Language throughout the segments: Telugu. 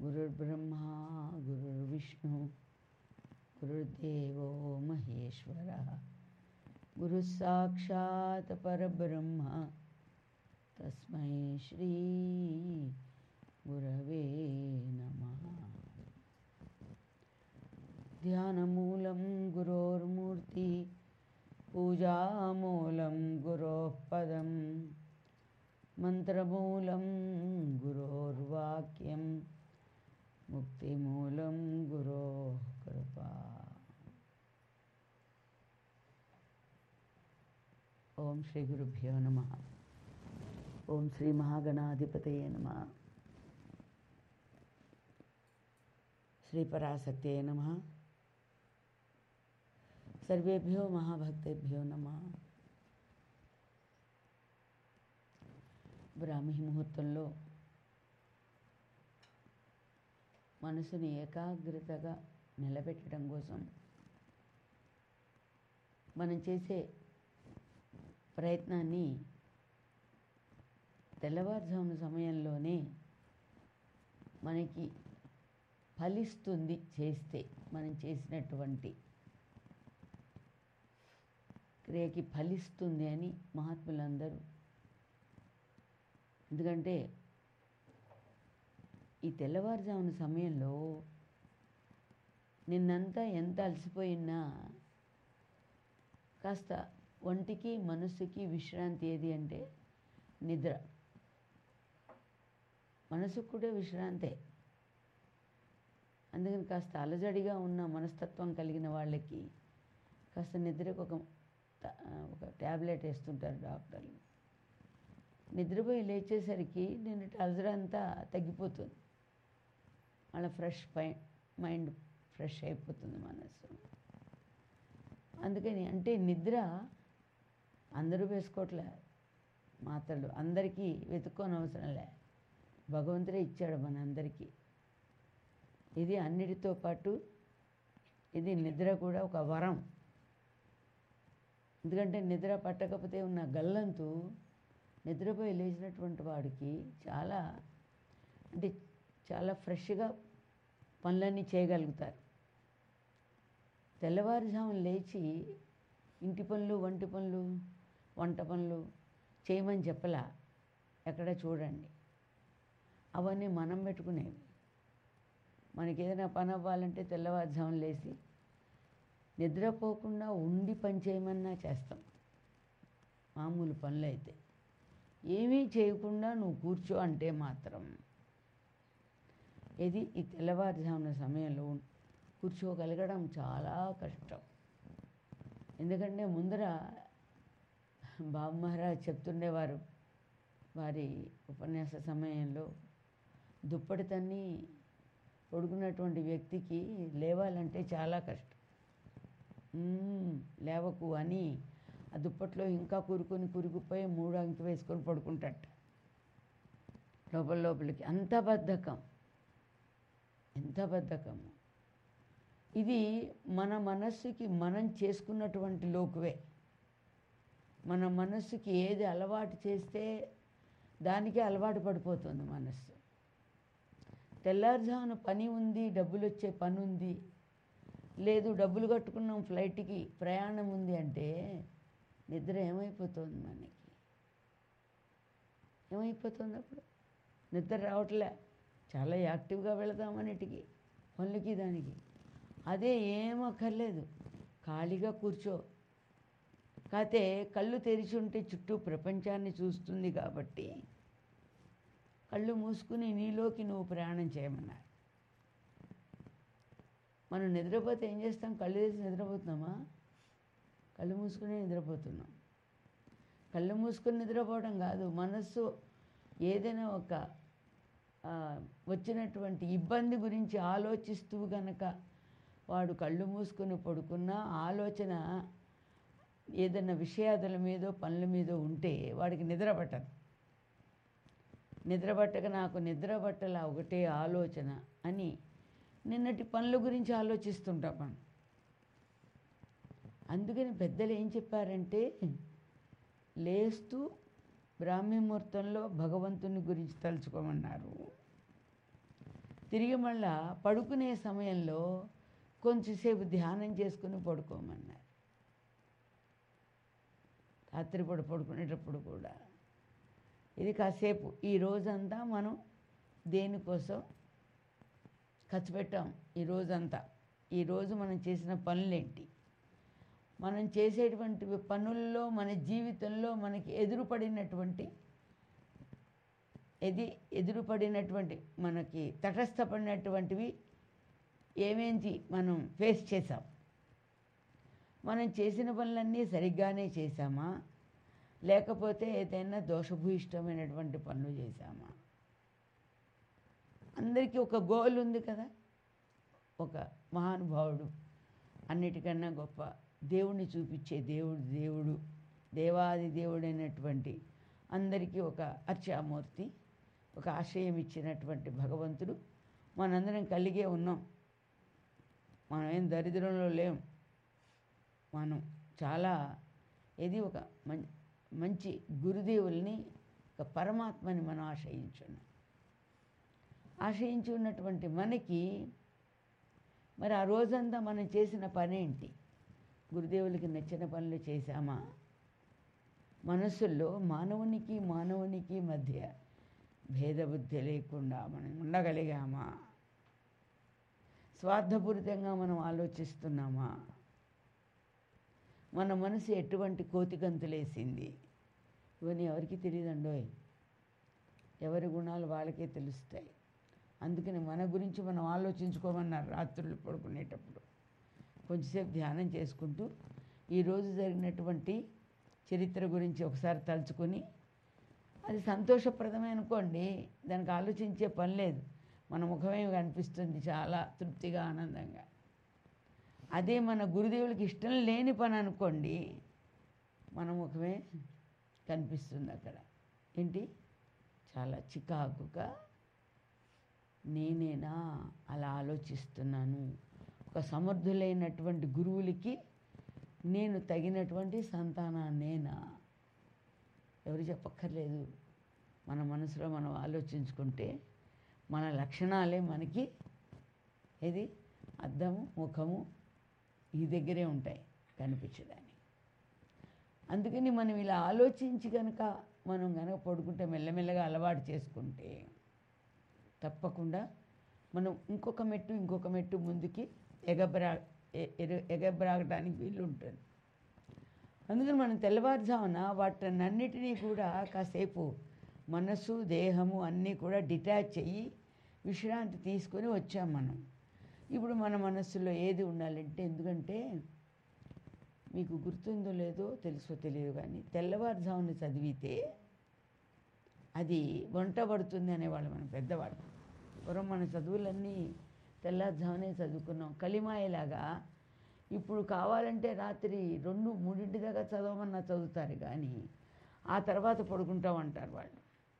గురుర్బ్రహ్మ గురుర్విష్ణు గురుర్దేవో మహేశ్వర గురు సాక్షాత్ పరబ్రహ్మ తస్మై శ్రీ గురవే నమ ధ్యానమూలం గురోర్మూర్తి పూజామూలం గురోః పదం మంత్రమూలం గురోర్వాక్యం ముక్తిమూలం గురో కృపా ఓం శ్రీ గురుభ్యో నమ ఓం శ్రీ మహాగణాధిపతయే నమ శ్రీ పరాశక్తే నమ సర్వేభ్యో మహాభక్తేభ్యో నమ బ్రాహ్మీ ముహూర్తంలో మనసుని ఏకాగ్రతగా నిలబెట్టడం కోసం మనం చేసే ప్రయత్నాన్ని తెల్లవారుజామున సమయంలోనే మనకి ఫలిస్తుంది చేస్తే మనం చేసినటువంటి క్రియకి ఫలిస్తుంది అని మహాత్ములందరూ ఎందుకంటే ఈ తెల్లవారుజామున సమయంలో నిన్నంతా ఎంత అలసిపోయినా కాస్త ఒంటికి మనస్సుకి విశ్రాంతి ఏది అంటే నిద్ర మనసుకు కూడా విశ్రాంతే అందుకని కాస్త అలజడిగా ఉన్న మనస్తత్వం కలిగిన వాళ్ళకి కాస్త నిద్రకు ఒక త- ఒక ట్యాబ్లెట్ వేస్తుంటారు డాక్టర్లు నిద్రపోయి లేచేసరికి నిన్నటి అలజడి అంతా తగ్గిపోతుంది వాళ్ళ ఫ్రెష్ పై మైండ్ ఫ్రెష్ అయిపోతుంది మనసు అందుకని అంటే నిద్ర అందరూ వేసుకోవట్లే మాత్రలు అందరికీ వెతుక్కోని అవసరం లే భగవంతుడే ఇచ్చాడు మనందరికీ ఇది అన్నిటితో పాటు ఇది నిద్ర కూడా ఒక వరం ఎందుకంటే నిద్ర పట్టకపోతే ఉన్న గల్లంతు నిద్రపోయి లేచినటువంటి వాడికి చాలా అంటే చాలా ఫ్రెష్గా పనులన్నీ చేయగలుగుతారు తెల్లవారుజామున లేచి ఇంటి పనులు వంటి పనులు వంట పనులు చేయమని చెప్పలా ఎక్కడ చూడండి అవన్నీ మనం పెట్టుకునేవి మనకి ఏదైనా పని అవ్వాలంటే తెల్లవారుజామున లేచి నిద్రపోకుండా ఉండి పని చేయమన్నా చేస్తాం మామూలు పనులు అయితే ఏమీ చేయకుండా నువ్వు కూర్చో అంటే మాత్రం ఇది ఈ తెల్లవారుజామున సమయంలో కూర్చోగలగడం చాలా కష్టం ఎందుకంటే ముందర బాబు మహారాజ్ చెప్తుండేవారు వారి ఉపన్యాస సమయంలో దుప్పటి తన్ని పడుకున్నటువంటి వ్యక్తికి లేవాలంటే చాలా కష్టం "మ్మ్, లేవకు అని ఆ దుప్పట్లో ఇంకా కూరుకొని కూరుకుపోయి మూడు అంకి వేసుకొని పడుకుంటాట లోపల లోపలికి అంత బద్ధకం ఎంత బద్ధకము ఇది మన మనస్సుకి మనం చేసుకున్నటువంటి లోకువే మన మనస్సుకి ఏది అలవాటు చేస్తే దానికే అలవాటు పడిపోతుంది మనస్సు తెల్లారుజామున పని ఉంది డబ్బులు వచ్చే పని ఉంది లేదు డబ్బులు కట్టుకున్నాం ఫ్లైట్కి ప్రయాణం ఉంది అంటే నిద్ర ఏమైపోతుంది మనకి ఏమైపోతుంది అప్పుడు నిద్ర రావట్లే చాలా యాక్టివ్గా వెళదామన్నిటికి పనులకి దానికి అదే ఏమక్కర్లేదు ఖాళీగా కూర్చో కాతే కళ్ళు తెరిచి ఉంటే చుట్టూ ప్రపంచాన్ని చూస్తుంది కాబట్టి కళ్ళు మూసుకుని నీలోకి నువ్వు ప్రయాణం చేయమన్నారు మనం నిద్రపోతే ఏం చేస్తాం కళ్ళు తెరిచి నిద్రపోతున్నామా కళ్ళు మూసుకునే నిద్రపోతున్నాం కళ్ళు మూసుకొని నిద్రపోవడం కాదు మనస్సు ఏదైనా ఒక ఆ, వచ్చినటువంటి ఇబ్బంది గురించి ఆలోచిస్తూ గనక వాడు కళ్ళు మూసుకొని పడుకున్నా ఆలోచన ఏదైనా విషయాదుల మీదో పనుల మీదో ఉంటే వాడికి నిద్ర పట్టదు నిద్ర పట్టక నాకు నిద్ర పట్టల ఒకటే ఆలోచన అని నిన్నటి పనుల గురించి ఆలోచిస్తుంటాం మనం అందుకని పెద్దలు ఏం చెప్పారంటే లేస్తూ బ్రాహ్మీ ముహూర్తంలో భగవంతుని గురించి తలుచుకోమన్నారు తిరిగి మళ్ళా పడుకునే సమయంలో కొంచెంసేపు ధ్యానం చేసుకుని పడుకోమన్నారు రాత్రిపూట పడుకునేటప్పుడు కూడా ఇది కాసేపు ఈ రోజంతా మనం దేనికోసం ఖర్చు పెట్టాం ఈ రోజంతా ఈరోజు మనం చేసిన పనులేంటి మనం చేసేటువంటి పనుల్లో మన జీవితంలో మనకి ఎదురుపడినటువంటి ఇది ఎదురుపడినటువంటి మనకి తటస్థపడినటువంటివి ఏమేంటి మనం ఫేస్ చేసాం మనం చేసిన పనులన్నీ సరిగ్గానే చేశామా లేకపోతే ఏదైనా దోషభూయిష్టమైనటువంటి పనులు చేశామా అందరికీ ఒక గోల్ ఉంది కదా ఒక మహానుభావుడు అన్నిటికన్నా గొప్ప దేవుణ్ణి చూపించే దేవుడు దేవుడు దేవాది దేవుడైనటువంటి అందరికీ ఒక అర్చామూర్తి ఒక ఆశ్రయం ఇచ్చినటువంటి భగవంతుడు మనందరం కలిగే ఉన్నాం మనం ఏం దరిద్రంలో లేం మనం చాలా ఇది ఒక మం మంచి గురుదేవుల్ని ఒక పరమాత్మని మనం ఆశ్రయించున్నాం ఆశ్రయించి ఉన్నటువంటి మనకి మరి ఆ రోజంతా మనం చేసిన పనేంటి గురుదేవులకి నచ్చిన పనులు చేశామా మనసుల్లో మానవునికి మానవునికి మధ్య భేదబుద్ధి లేకుండా మనం ఉండగలిగామా స్వార్థపూరితంగా మనం ఆలోచిస్తున్నామా మన మనసు ఎటువంటి కోతిగంతులేసింది ఇవన్నీ ఎవరికి తెలియదండోయ్ ఎవరి గుణాలు వాళ్ళకే తెలుస్తాయి అందుకని మన గురించి మనం ఆలోచించుకోమన్నారు రాత్రులు పడుకునేటప్పుడు కొంచెంసేపు ధ్యానం చేసుకుంటూ ఈరోజు జరిగినటువంటి చరిత్ర గురించి ఒకసారి తలుచుకొని అది సంతోషప్రదమే అనుకోండి దానికి ఆలోచించే పని లేదు మన ముఖమే కనిపిస్తుంది చాలా తృప్తిగా ఆనందంగా అదే మన గురుదేవులకి ఇష్టం లేని పని అనుకోండి మన ముఖమే కనిపిస్తుంది అక్కడ ఏంటి చాలా చికాకుగా నేనేనా అలా ఆలోచిస్తున్నాను ఒక సమర్థులైనటువంటి గురువులకి నేను తగినటువంటి సంతానాన్నేనా ఎవరు చెప్పక్కర్లేదు మన మనసులో మనం ఆలోచించుకుంటే మన లక్షణాలే మనకి ఇది అద్దము ముఖము ఈ దగ్గరే ఉంటాయి కనిపించడానికి అందుకని మనం ఇలా ఆలోచించి కనుక మనం కనుక పడుకుంటే మెల్లమెల్లగా అలవాటు చేసుకుంటే తప్పకుండా మనం ఇంకొక మెట్టు ఇంకొక మెట్టు ముందుకి ఎగబ్రా ఎ- ఎర- ఎగబ్రాగడానికి వీలు ఉంటుంది అందుకని మనం తెల్లవారుజామున వాటినన్నిటినీ కూడా కాసేపు మనసు దేహము అన్నీ కూడా డిటాచ్ అయ్యి విశ్రాంతి తీసుకొని వచ్చాం మనం ఇప్పుడు మన మనస్సులో ఏది ఉండాలంటే ఎందుకంటే మీకు గుర్తుందో లేదో తెలుసో తెలియదు కానీ తెల్లవారుజామున చదివితే అది వంట పడుతుంది అనేవాళ్ళు మన పెద్దవాళ్ళు పూర్వం మన చదువులన్నీ తెల్లారుజామునే చదువుకున్నాం కలిమాయలాగా ఇప్పుడు కావాలంటే రాత్రి రెండు మూడింటి దాకా చదవమన్నా చదువుతారు కానీ ఆ తర్వాత పడుకుంటామంటారు వాళ్ళు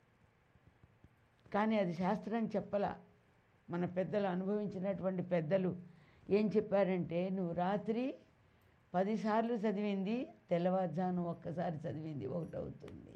కానీ అది శాస్త్రం చెప్పలా మన పెద్దలు అనుభవించినటువంటి పెద్దలు ఏం చెప్పారంటే నువ్వు రాత్రి పదిసార్లు చదివింది తెల్లవారుజామున ఒక్కసారి చదివింది ఒకటవుతుంది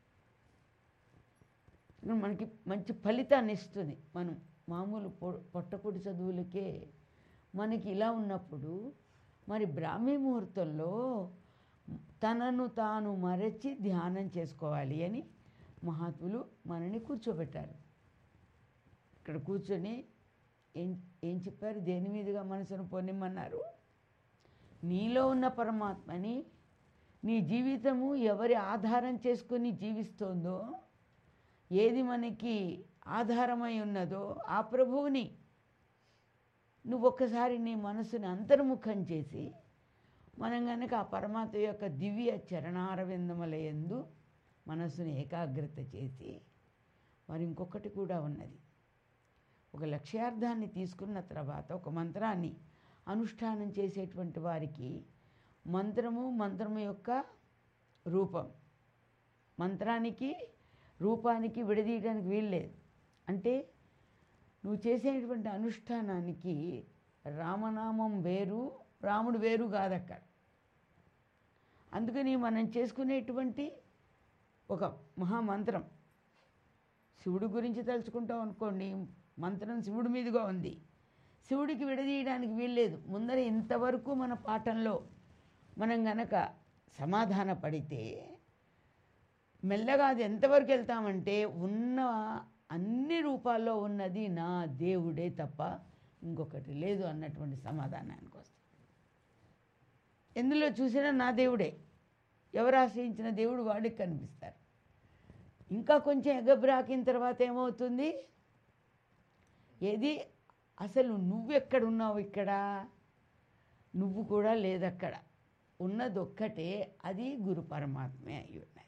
ఇది మనకి మంచి ఫలితాన్ని ఇస్తుంది మనం మామూలు పొ- పొట్టపొడి చదువులకే మనకి ఇలా ఉన్నప్పుడు మరి బ్రాహ్మీ ముహూర్తంలో తనను తాను మరచి ధ్యానం చేసుకోవాలి అని మహాత్ములు మనని కూర్చోబెట్టారు ఇక్కడ కూర్చొని ఏం ఏం చెప్పారు దేని మీదుగా మనసును పొనిమ్మన్నారు నీలో ఉన్న పరమాత్మని నీ జీవితము ఎవరి ఆధారం చేసుకొని జీవిస్తోందో ఏది మనకి ఆధారమై ఉన్నదో ఆ ప్రభువుని నువ్వు ఒక్కసారి నీ మనసుని అంతర్ముఖం చేసి మనం కనుక ఆ పరమాత్మ యొక్క దివ్య చరణారవిందములయందు మనసుని ఏకాగ్రత చేసి మరి ఇంకొకటి కూడా ఉన్నది ఒక లక్ష్యార్థాన్ని తీసుకున్న తర్వాత ఒక మంత్రాన్ని అనుష్ఠానం చేసేటువంటి వారికి మంత్రము మంత్రము యొక్క రూపం మంత్రానికి రూపానికి విడదీయడానికి వీల్లేదు అంటే నువ్వు చేసేటువంటి అనుష్ఠానానికి రామనామం వేరు రాముడు వేరు కాదక్కడ అందుకని మనం చేసుకునేటువంటి ఒక మహామంత్రం శివుడి గురించి తలుచుకుంటాం అనుకోండి మంత్రం శివుడి మీదుగా ఉంది శివుడికి విడదీయడానికి వీల్లేదు ముందర ఇంతవరకు మన పాఠంలో మనం గనక సమాధాన పడితే మెల్లగా అది ఎంతవరకు వెళ్తామంటే ఉన్న అన్ని రూపాల్లో ఉన్నది నా దేవుడే తప్ప ఇంకొకటి లేదు అన్నటువంటి సమాధానానికి వస్తాం ఎందులో చూసినా నా దేవుడే ఎవరు ఆశ్రయించిన దేవుడు వాడికి కనిపిస్తారు ఇంకా కొంచెం ఎగబ్రాకిన తర్వాత ఏమవుతుంది ఏది అసలు నువ్వెక్కడున్నావు ఇక్కడ నువ్వు కూడా లేదక్కడ ఉన్నది ఒక్కటే అది గురు పరమాత్మే అయి ఉన్నది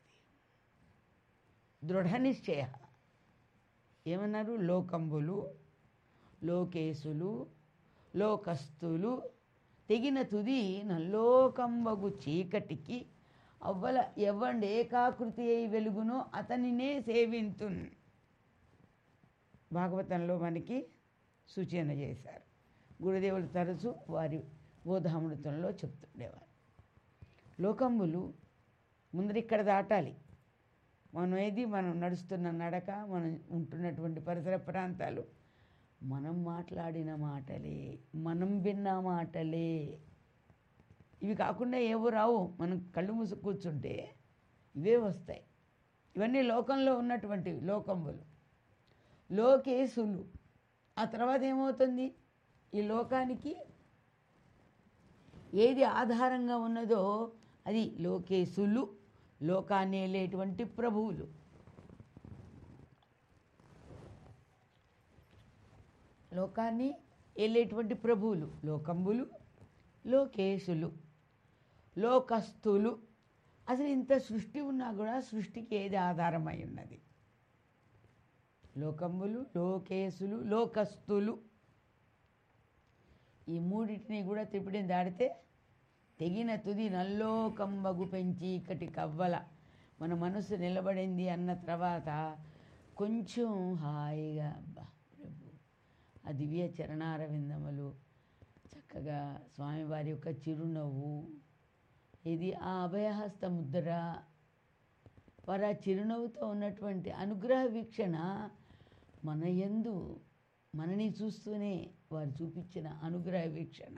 దృఢ నిశ్చయ ఏమన్నారు లోకంబులు లోకేశులు లోకస్తులు తెగిన తుది నల్లోకంబగు చీకటికి అవ్వల ఎవ్వండి ఏకాకృతి అయి వెలుగునో అతనినే సేవింతున్ భాగవతంలో మనకి సూచన చేశారు గురుదేవులు తరచు వారి బోధామృతంలో చెప్తుండేవారు లోకంబులు ముందర ఇక్కడ దాటాలి మనం ఏది మనం నడుస్తున్న నడక మనం ఉంటున్నటువంటి పరిసర ప్రాంతాలు మనం మాట్లాడిన మాటలే మనం విన్న మాటలే ఇవి కాకుండా ఏవో రావు మనం కళ్ళు మూసి కూర్చుంటే ఇవే వస్తాయి ఇవన్నీ లోకంలో ఉన్నటువంటివి లోకంబులు లోకేశులు ఆ తర్వాత ఏమవుతుంది ఈ లోకానికి ఏది ఆధారంగా ఉన్నదో అది లోకేశులు లోకాన్ని వెళ్ళేటువంటి ప్రభువులు లోకాన్ని వెళ్ళేటువంటి ప్రభువులు లోకంబులు లోకేశులు లోకస్తులు అసలు ఇంత సృష్టి ఉన్నా కూడా సృష్టికి ఏది ఆధారమై ఉన్నది లోకంబులు లోకేశులు లోకస్తులు ఈ మూడింటిని కూడా త్రిపుడిని దాడితే తెగిన తుది నల్లోకంబగు పెంచి ఇక్కటి కవ్వల మన మనసు నిలబడింది అన్న తర్వాత కొంచెం హాయిగా అబ్బా ప్రభు ఆ దివ్య చరణారవిందములు చక్కగా స్వామివారి యొక్క చిరునవ్వు ఇది ఆ అభయహస్త ముద్ర వారు ఆ చిరునవ్వుతో ఉన్నటువంటి అనుగ్రహ వీక్షణ మన యందు మనని చూస్తూనే వారు చూపించిన అనుగ్రహ వీక్షణ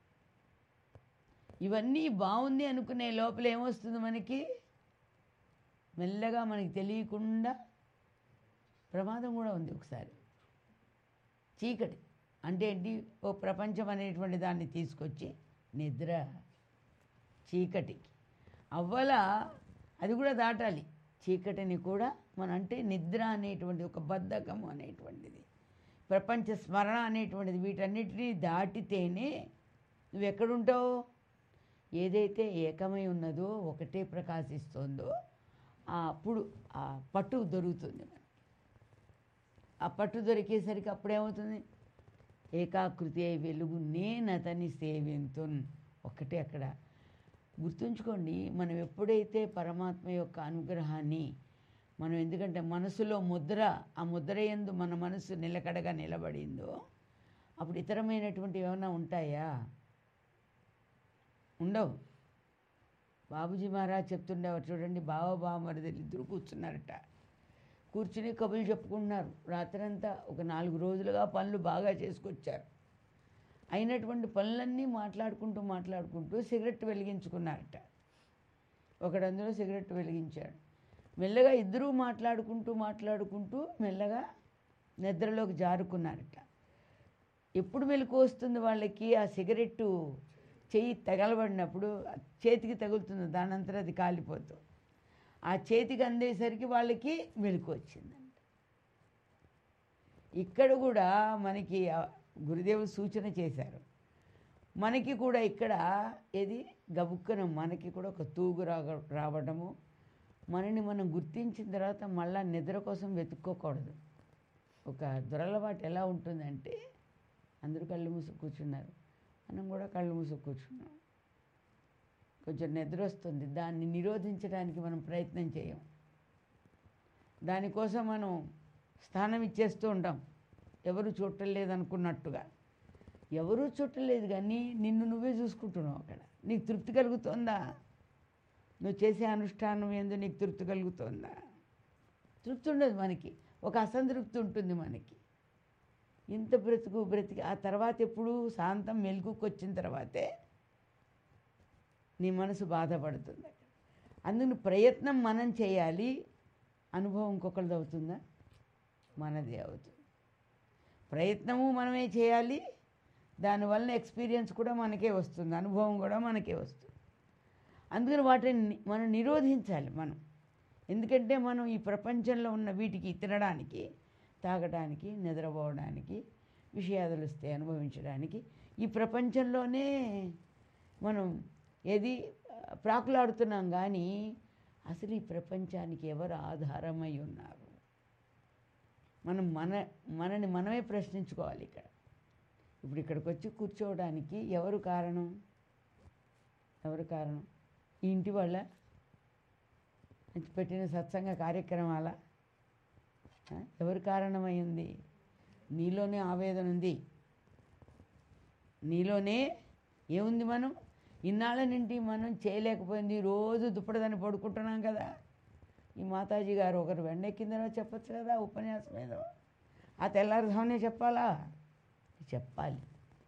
ఇవన్నీ బాగుంది అనుకునే లోపల ఏమొస్తుంది మనకి మెల్లగా మనకి తెలియకుండా ప్రమాదం కూడా ఉంది ఒకసారి చీకటి అంటే ఏంటి ఓ ప్రపంచం అనేటువంటి దాన్ని తీసుకొచ్చి నిద్ర చీకటికి అవ్వల అది కూడా దాటాలి చీకటిని కూడా మన అంటే నిద్ర అనేటువంటి ఒక బద్ధకము అనేటువంటిది ప్రపంచ స్మరణ అనేటువంటిది వీటన్నిటినీ దాటితేనే నువ్వు ఎక్కడుంటావు ఏదైతే ఏకమై ఉన్నదో ఒకటే ప్రకాశిస్తుందో ఆ అప్పుడు ఆ పట్టు దొరుకుతుంది మనకి ఆ పట్టు దొరికేసరికి అప్పుడేమవుతుంది ఏకాకృతి అయి వెలుగు నేను అతని సేవింతున్ ఒక్కటే అక్కడ గుర్తుంచుకోండి మనం ఎప్పుడైతే పరమాత్మ యొక్క అనుగ్రహాన్ని మనం ఎందుకంటే మనసులో ముద్ర ఆ ముద్ర ఎందు మన మనసు నిలకడగా నిలబడిందో అప్పుడు ఇతరమైనటువంటి ఏమైనా ఉంటాయా ఉండవు బాబుజీ మహారాజ్ చెప్తుండేవారు చూడండి బావ బావమరిదలు ఇద్దరు కూర్చున్నారట కూర్చుని కబులు చెప్పుకుంటున్నారు రాత్రంతా ఒక నాలుగు రోజులుగా పనులు బాగా చేసుకొచ్చారు అయినటువంటి పనులన్నీ మాట్లాడుకుంటూ మాట్లాడుకుంటూ సిగరెట్ వెలిగించుకున్నారట ఒకడు అందులో సిగరెట్ వెలిగించాడు మెల్లగా ఇద్దరూ మాట్లాడుకుంటూ మాట్లాడుకుంటూ మెల్లగా నిద్రలోకి జారుకున్నారట ఎప్పుడు మెలకు వస్తుంది వాళ్ళకి ఆ సిగరెట్టు చెయ్యి తగలబడినప్పుడు చేతికి తగులుతుంది దానంతరం అది కాలిపోతూ ఆ చేతికి అందేసరికి వాళ్ళకి మెలకు వచ్చిందంట ఇక్కడ కూడా మనకి ఆ గురుదేవుడు సూచన చేశారు మనకి కూడా ఇక్కడ ఏది గబుక్కన మనకి కూడా ఒక తూగు రాగ రావడము మనని మనం గుర్తించిన తర్వాత మళ్ళా నిద్ర కోసం వెతుక్కోకూడదు ఒక దురలవాటు ఎలా ఉంటుందంటే అందరూ కళ్ళు మూసి కూర్చున్నారు మనం కూడా కళ్ళు మూసి కూర్చున్నాం కొంచెం నిద్ర వస్తుంది దాన్ని నిరోధించడానికి మనం ప్రయత్నం చేయం దానికోసం మనం స్థానం ఇచ్చేస్తూ ఉంటాం ఎవరు చూడలేదు అనుకున్నట్టుగా ఎవరూ చుట్టలేదు కానీ నిన్ను నువ్వే చూసుకుంటున్నావు అక్కడ నీకు తృప్తి కలుగుతుందా నువ్వు చేసే అనుష్ఠానం ఏందో నీకు తృప్తి కలుగుతుందా తృప్తి ఉండదు మనకి ఒక అసంతృప్తి ఉంటుంది మనకి ఇంత బ్రతుకు బ్రతికి ఆ తర్వాత ఎప్పుడు శాంతం మెలుగుకి వచ్చిన తర్వాతే నీ మనసు బాధపడుతుంది అందుకని ప్రయత్నం మనం చేయాలి అనుభవం ఇంకొకరిది అవుతుందా మనదే అవుతుంది ప్రయత్నము మనమే చేయాలి దానివల్ల ఎక్స్పీరియన్స్ కూడా మనకే వస్తుంది అనుభవం కూడా మనకే వస్తుంది అందుకని వాటిని ని- మనం నిరోధించాలి మనం ఎందుకంటే మనం ఈ ప్రపంచంలో ఉన్న వీటికి తినడానికి తాగడానికి నిద్రపోవడానికి విషయాదులు వస్తే అనుభవించడానికి ఈ ప్రపంచంలోనే మనం ఏది ఆ, ప్రాకులాడుతున్నాం కానీ అసలు ఈ ప్రపంచానికి ఎవరు ఆధారమై ఉన్నారు మనం మన మనని మనమే ప్రశ్నించుకోవాలి ఇక్కడ ఇప్పుడు ఇక్కడికి వచ్చి కూర్చోవడానికి ఎవరు కారణం ఎవరు కారణం ఈ ఇంటి వాళ్ళ పెట్టిన సత్సంగ కార్యక్రమాల ఆ? ఎవరు కారణమై ఉంది నీలోనే ఆవేదన ఉంది నీలోనే ఏముంది మనం ఇన్నాళ్ళ నుండి మనం చేయలేకపోయింది రోజు దుప్పటిదాన్ని పడుకుంటున్నాం కదా ఈ మాతాజీ గారు ఒకరు వెండెక్కిందనో చెప్పచ్చు కదా ఉపన్యాసం ఏదో ఆ తెల్లారుధామనే చెప్పాలా చెప్పాలి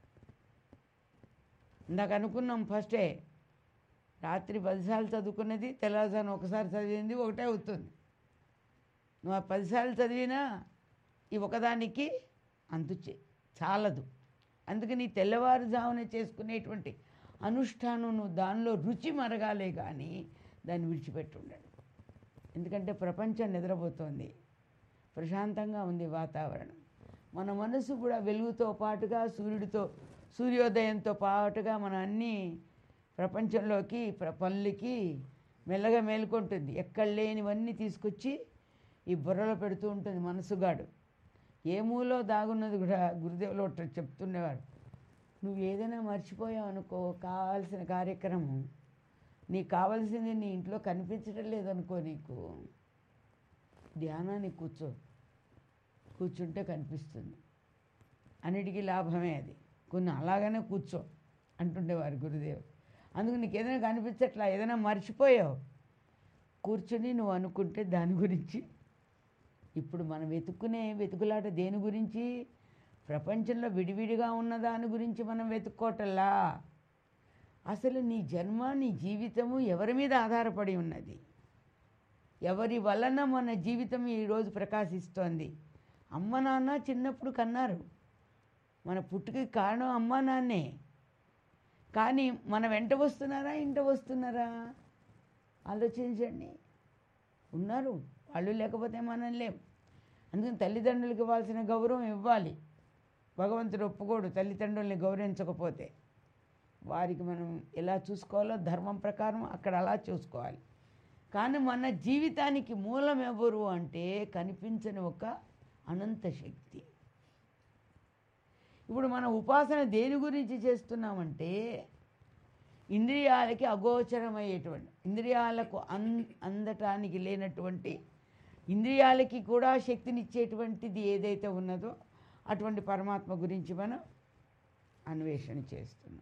ఇందాక అనుకున్నాం ఫస్టే రాత్రి పదిసార్లు చదువుకున్నది తెల్లవారుజామున ఒకసారి చదివింది ఒకటే అవుతుంది నువ్వు ఆ పదిసార్లు చదివినా ఈ ఒకదానికి అంతు చే- చాలదు అందుకని ఈ తెల్లవారుజామున చేసుకునేటువంటి అనుష్ఠానం నువ్వు దానిలో రుచి మరగాలే కానీ దాన్ని విడిచిపెట్టుండండి ఎందుకంటే ప్రపంచం నిద్రపోతోంది ప్రశాంతంగా ఉంది వాతావరణం మన మనసు కూడా వెలుగుతో పాటుగా సూర్యుడితో సూర్యోదయంతో పాటుగా మన అన్ని ప్రపంచంలోకి ప్ర పనులకి మెల్లగా మేలుకుంటుంది ఎక్కడ లేనివన్నీ తీసుకొచ్చి ఈ బుర్రలో పెడుతూ ఉంటుంది మనసుగాడు ఏ మూలో దాగున్నది కూడా గురుదేవులు ఒకటి చెప్తుండేవారు నువ్వు ఏదైనా మర్చిపోయావు అనుకో కావాల్సిన కార్యక్రమం నీకు కావాల్సింది నీ ఇంట్లో కనిపించడం లేదనుకో నీకు ధ్యానానికి కూర్చో కూర్చుంటే కనిపిస్తుంది అన్నిటికీ లాభమే అది కొన్ని అలాగనే కూర్చో అంటుండేవారు గురుదేవ్ అందుకు నీకు ఏదైనా కనిపించట్లా ఏదైనా మర్చిపోయావు కూర్చుని నువ్వు అనుకుంటే దాని గురించి ఇప్పుడు మనం వెతుక్కునే వెతుకులాట దేని గురించి ప్రపంచంలో విడివిడిగా ఉన్న దాని గురించి మనం వెతుక్కోవటల్లా అసలు నీ జన్మ నీ జీవితము ఎవరి మీద ఆధారపడి ఉన్నది ఎవరి వలన మన జీవితం ఈరోజు ప్రకాశిస్తోంది అమ్మ నాన్న చిన్నప్పుడు కన్నారు మన పుట్టుకకి కారణం అమ్మ నాన్నే కానీ మన వెంట వస్తున్నారా ఇంట వస్తున్నారా ఆలోచించండి ఉన్నారు వాళ్ళు లేకపోతే మనం లేం అందుకని తల్లిదండ్రులకు ఇవ్వాల్సిన గౌరవం ఇవ్వాలి భగవంతుడు ఒప్పుకోడు తల్లిదండ్రుల్ని గౌరవించకపోతే వారికి మనం ఎలా చూసుకోవాలో ధర్మం ప్రకారం అక్కడ అలా చూసుకోవాలి కానీ మన జీవితానికి మూలం ఎవరు అంటే కనిపించని ఒక అనంత శక్తి ఇప్పుడు మన ఉపాసన దేని గురించి చేస్తున్నామంటే ఇంద్రియాలకి అగోచరమయ్యేటువంటి ఇంద్రియాలకు అన్ అందటానికి లేనటువంటి ఇంద్రియాలకి కూడా శక్తినిచ్చేటువంటిది ఏదైతే ఉన్నదో అటువంటి పరమాత్మ గురించి మనం అన్వేషణ చేస్తున్నాం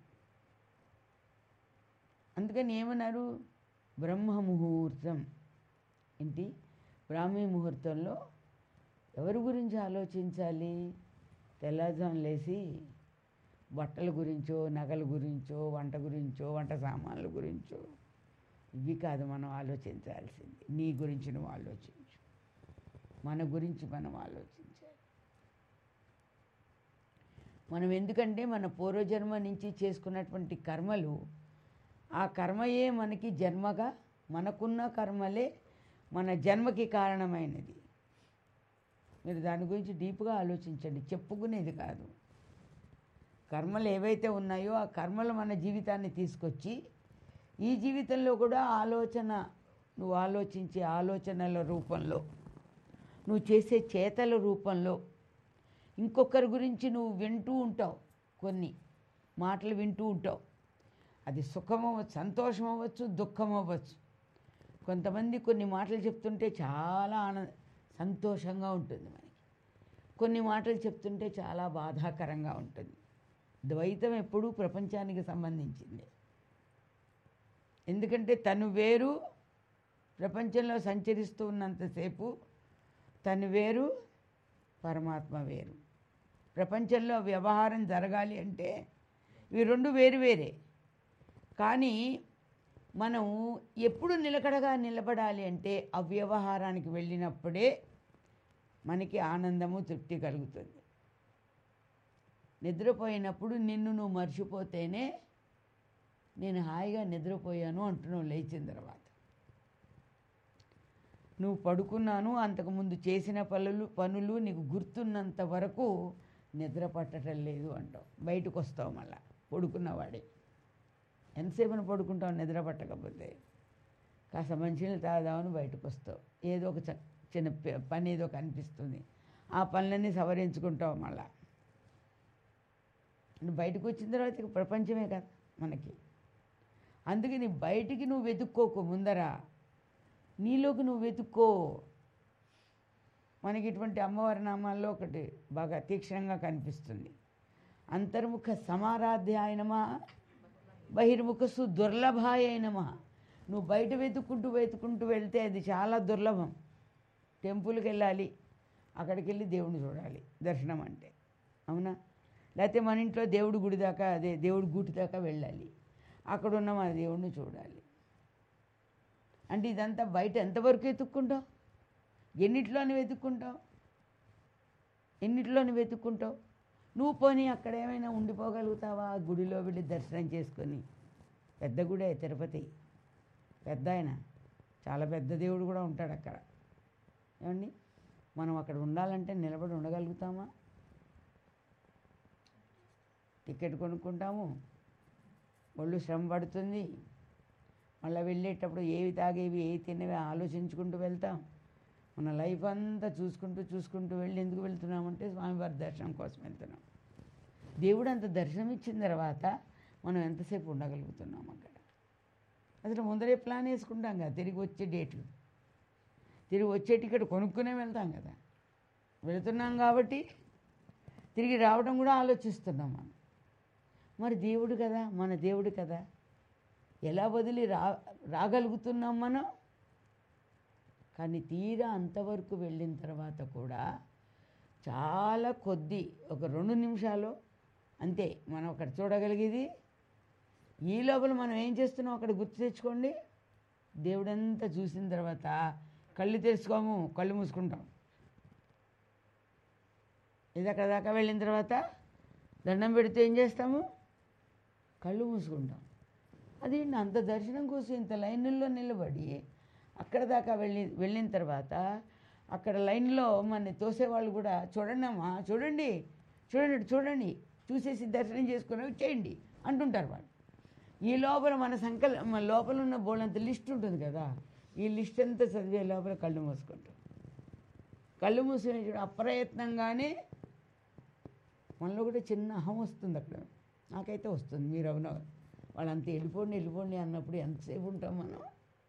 అందుకని ఏమన్నారు బ్రహ్మ ముహూర్తం ఏంటి బ్రాహ్మీ ముహూర్తంలో ఎవరి గురించి ఆలోచించాలి తెల్లజాము లేచి బట్టల గురించో నగల గురించో వంట గురించో వంట సామాన్ల గురించో ఇవి కాదు మనం ఆలోచించాల్సింది నీ గురించి నువ్వు ఆలోచించు మన గురించి మనం ఆలోచించాలి మనం ఎందుకంటే మన పూర్వజన్మ నుంచి చేసుకున్నటువంటి కర్మలు ఆ కర్మయే మనకి జన్మగా మనకున్న కర్మలే మన జన్మకి కారణమైనది మీరు దాని గురించి డీప్గా ఆలోచించండి చెప్పుకునేది కాదు కర్మలు ఏవైతే ఉన్నాయో ఆ కర్మలు మన జీవితాన్ని తీసుకొచ్చి ఈ జీవితంలో కూడా ఆలోచన నువ్వు ఆలోచించే ఆలోచనల రూపంలో నువ్వు చేసే చేతల రూపంలో ఇంకొకరి గురించి నువ్వు వింటూ ఉంటావు కొన్ని మాటలు వింటూ ఉంటావు అది సుఖం అవ్వచ్చు సంతోషం అవ్వచ్చు దుఃఖం అవ్వచ్చు కొంతమంది కొన్ని మాటలు చెప్తుంటే చాలా ఆనంద సంతోషంగా ఉంటుంది మనకి కొన్ని మాటలు చెప్తుంటే చాలా బాధాకరంగా ఉంటుంది ద్వైతం ఎప్పుడూ ప్రపంచానికి సంబంధించింది ఎందుకంటే తను వేరు ప్రపంచంలో సంచరిస్తూ ఉన్నంతసేపు తను వేరు పరమాత్మ వేరు ప్రపంచంలో వ్యవహారం జరగాలి అంటే ఇవి రెండు వేరు వేరే కానీ మనం ఎప్పుడు నిలకడగా నిలబడాలి అంటే అవ్యవహారానికి వెళ్ళినప్పుడే మనకి ఆనందము తృప్తి కలుగుతుంది నిద్రపోయినప్పుడు నిన్ను నువ్వు మర్చిపోతేనే నేను హాయిగా నిద్రపోయాను అంటున్నావు లేచిన తర్వాత నువ్వు పడుకున్నాను అంతకుముందు చేసిన పనులు పనులు నీకు గుర్తున్నంత వరకు నిద్ర పట్టడం లేదు అంటావు బయటకు వస్తావు మళ్ళా పడుకున్నవాడే ఎంతసేపున పడుకుంటావు నిద్ర పట్టకపోతే కాస్త మంచినీళ్ళు తాగుదామని బయటకు వస్తావు ఏదో ఒక చ- చిన్న ప- పని ఏదో కనిపిస్తుంది ఆ పనులన్నీ సవరించుకుంటావు మళ్ళా నువ్వు బయటకు వచ్చిన తర్వాత ఇక ప్రపంచమే కదా మనకి అందుకని బయటికి నువ్వు వెతుక్కోకు ముందర నీలోకి నువ్వు వెతుక్కో మనకి ఇటువంటి అమ్మవారి నామాల్లో ఒకటి బాగా తీక్షణంగా కనిపిస్తుంది అంతర్ముఖ సమారాధ్యాయ నమః బహిర్ముఖసు దుర్లభాయ నమః నువ్వు బయట వెతుక్కుంటూ వెతుక్కుంటూ వెళ్తే అది చాలా దుర్లభం టెంపుల్కి వెళ్ళాలి అక్కడికి వెళ్ళి దేవుడిని చూడాలి దర్శనం అంటే అవునా లేకపోతే మన ఇంట్లో దేవుడి గుడి దాకా అదే దేవుడి గుడి దాకా వెళ్ళాలి అక్కడ ఉన్న మన దేవుడిని చూడాలి అంటే ఇదంతా బయట ఎంతవరకు వెతుక్కుంటావు ఎన్నిట్లోని వెతుక్కుంటావు ఎన్నిట్లోని వెతుక్కుంటావు నువ్వు పోనీ అక్కడ ఏమైనా ఉండిపోగలుగుతావా ఆ గుడిలో వెళ్ళి దర్శనం చేసుకొని పెద్ద గుడే తిరుపతి పెద్ద ఆయన చాలా పెద్ద దేవుడు కూడా ఉంటాడు అక్కడ ఏమండి మనం అక్కడ ఉండాలంటే నిలబడి ఉండగలుగుతామా టికెట్ కొనుక్కుంటాము ఒళ్ళు శ్రమ పడుతుంది మళ్ళీ వెళ్ళేటప్పుడు ఏవి తాగేవి ఏవి తినేవి ఆలోచించుకుంటూ వెళ్తాం మన లైఫ్ అంతా చూసుకుంటూ చూసుకుంటూ వెళ్ళి ఎందుకు వెళ్తున్నామంటే స్వామివారి దర్శనం కోసం వెళ్తున్నాం దేవుడు అంత దర్శనం ఇచ్చిన తర్వాత మనం ఎంతసేపు ఉండగలుగుతున్నాం అక్కడ అసలు ముందరే ప్లాన్ వేసుకుంటాం కదా తిరిగి వచ్చే డేట్లు తిరిగి వచ్చే టికెట్ కొనుక్కునే వెళ్తాం కదా వెళుతున్నాం కాబట్టి తిరిగి రావడం కూడా ఆలోచిస్తున్నాం మనం మరి దేవుడు కదా మన దేవుడు కదా ఎలా వదిలి రా రాగలుగుతున్నాం మనం కానీ తీరా అంతవరకు వెళ్ళిన తర్వాత కూడా చాలా కొద్ది ఒక రెండు నిమిషాలు అంతే మనం అక్కడ చూడగలిగేది ఈ లోపల మనం ఏం చేస్తున్నాం అక్కడ గుర్తు తెచ్చుకోండి దేవుడంతా చూసిన తర్వాత కళ్ళు తెరుచుకోము కళ్ళు మూసుకుంటాం ఇది అక్కడ దాకా వెళ్ళిన తర్వాత దండం పెడితే ఏం చేస్తాము కళ్ళు మూసుకుంటాం అది అంత దర్శనం కోసం ఇంత లైన్లో నిలబడి అక్కడ దాకా వెళ్ళి వెళ్ళిన తర్వాత అక్కడ లైన్లో మన తోసేవాళ్ళు కూడా చూడండి అమ్మా చూడండి చూడండి చూడండి చూసేసి దర్శనం చేసుకుని వచ్చేయండి అంటుంటారు వాళ్ళు ఈ లోపల మన సంకల్ మన లోపల ఉన్న బోళ్ళంత లిస్ట్ ఉంటుంది కదా ఈ లిస్ట్ అంతా చదివే లోపల కళ్ళు మూసుకుంటాం కళ్ళు మూసుకునే చూడ అప్రయత్నంగానే మనలో కూడా చిన్న అహం వస్తుంది అక్కడ నాకైతే వస్తుంది మీరు అవునా వాళ్ళంతా వెళ్ళిపోండి వెళ్ళిపోండి అన్నప్పుడు ఎంతసేపు ఉంటాం మనం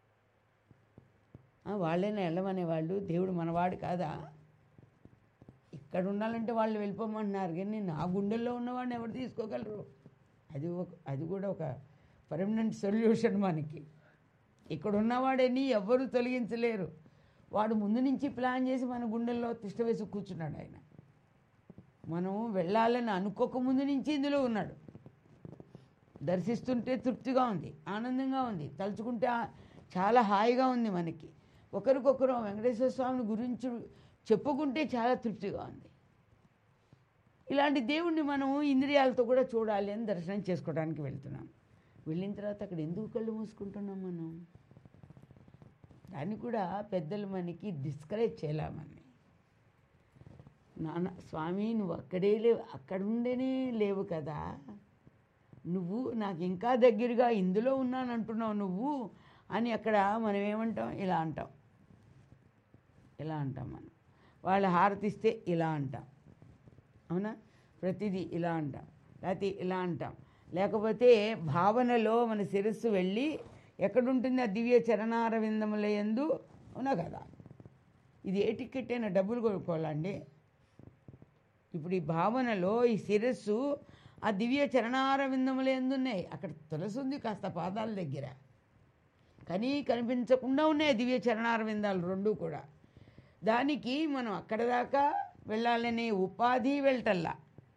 ఆ, వాళ్ళైనా వెళ్ళమనే వాళ్ళు దేవుడు మనవాడు కాదా ఇక్కడ ఉండాలంటే వాళ్ళు వెళ్ళిపోమంటున్నారు కానీ నా గుండెల్లో ఉన్నవాడిని ఎవరు తీసుకోగలరు అది ఒక అది కూడా ఒక పర్మనెంట్ సొల్యూషన్ మనకి ఇక్కడ ఉన్నవాడని ఎవ్వరూ తొలగించలేరు వాడు ముందు నుంచి ప్లాన్ చేసి మన గుండెల్లో తిష్ట వేసి కూర్చున్నాడు ఆయన మనం వెళ్ళాలని అనుకోక ముందు నుంచి ఇందులో ఉన్నాడు దర్శిస్తుంటే తృప్తిగా ఉంది ఆనందంగా ఉంది తలుచుకుంటే ఆ- చాలా హాయిగా ఉంది మనకి ఒకరికొకరు వెంకటేశ్వర స్వామిని గురించి చెప్పుకుంటే చాలా తృప్తిగా ఉంది ఇలాంటి దేవుణ్ణి మనం ఇంద్రియాలతో కూడా చూడాలి అని దర్శనం చేసుకోవడానికి వెళ్తున్నాం వెళ్ళిన తర్వాత అక్కడ ఎందుకు కళ్ళు మూసుకుంటున్నాం మనం దాన్ని కూడా పెద్దలు మనకి డిస్కరేజ్ చేయలేమని నాన్న స్వామి నువ్వు అక్కడే లేవు అక్కడుండేనే లేవు కదా నువ్వు నాకు ఇంకా దగ్గరగా ఇందులో ఉన్నాను అంటున్నావు నువ్వు అని అక్కడ మనం ఏమంటాం ఇలా అంటాం ఇలా అంటాం మనం వాళ్ళు హారతిస్తే ఇలా అంటాం అవునా ప్రతిదీ ఇలా అంటాం లేకపోతే ఇలా అంటాం లేకపోతే భావనలో మన శిరస్సు వెళ్ళి ఎక్కడుంటుంది ఆ దివ్య చరణారవిందముల యందు అవునా కదా ఇది ఏ టికెట్ అయినా డబ్బులు కొనుక్కోవాలండి ఇప్పుడు ఈ భావనలో ఈ శిరస్సు ఆ దివ్య చరణారవిందములు ఎందున్నాయి అక్కడ తులసి ఉంది కాస్త పాదాల దగ్గర కానీ కనిపించకుండా ఉన్నాయి దివ్య చరణారవిందాలు రెండు కూడా దానికి మనం అక్కడ దాకా వెళ్ళాలనే ఉపాధి వెళ్ళటల్లా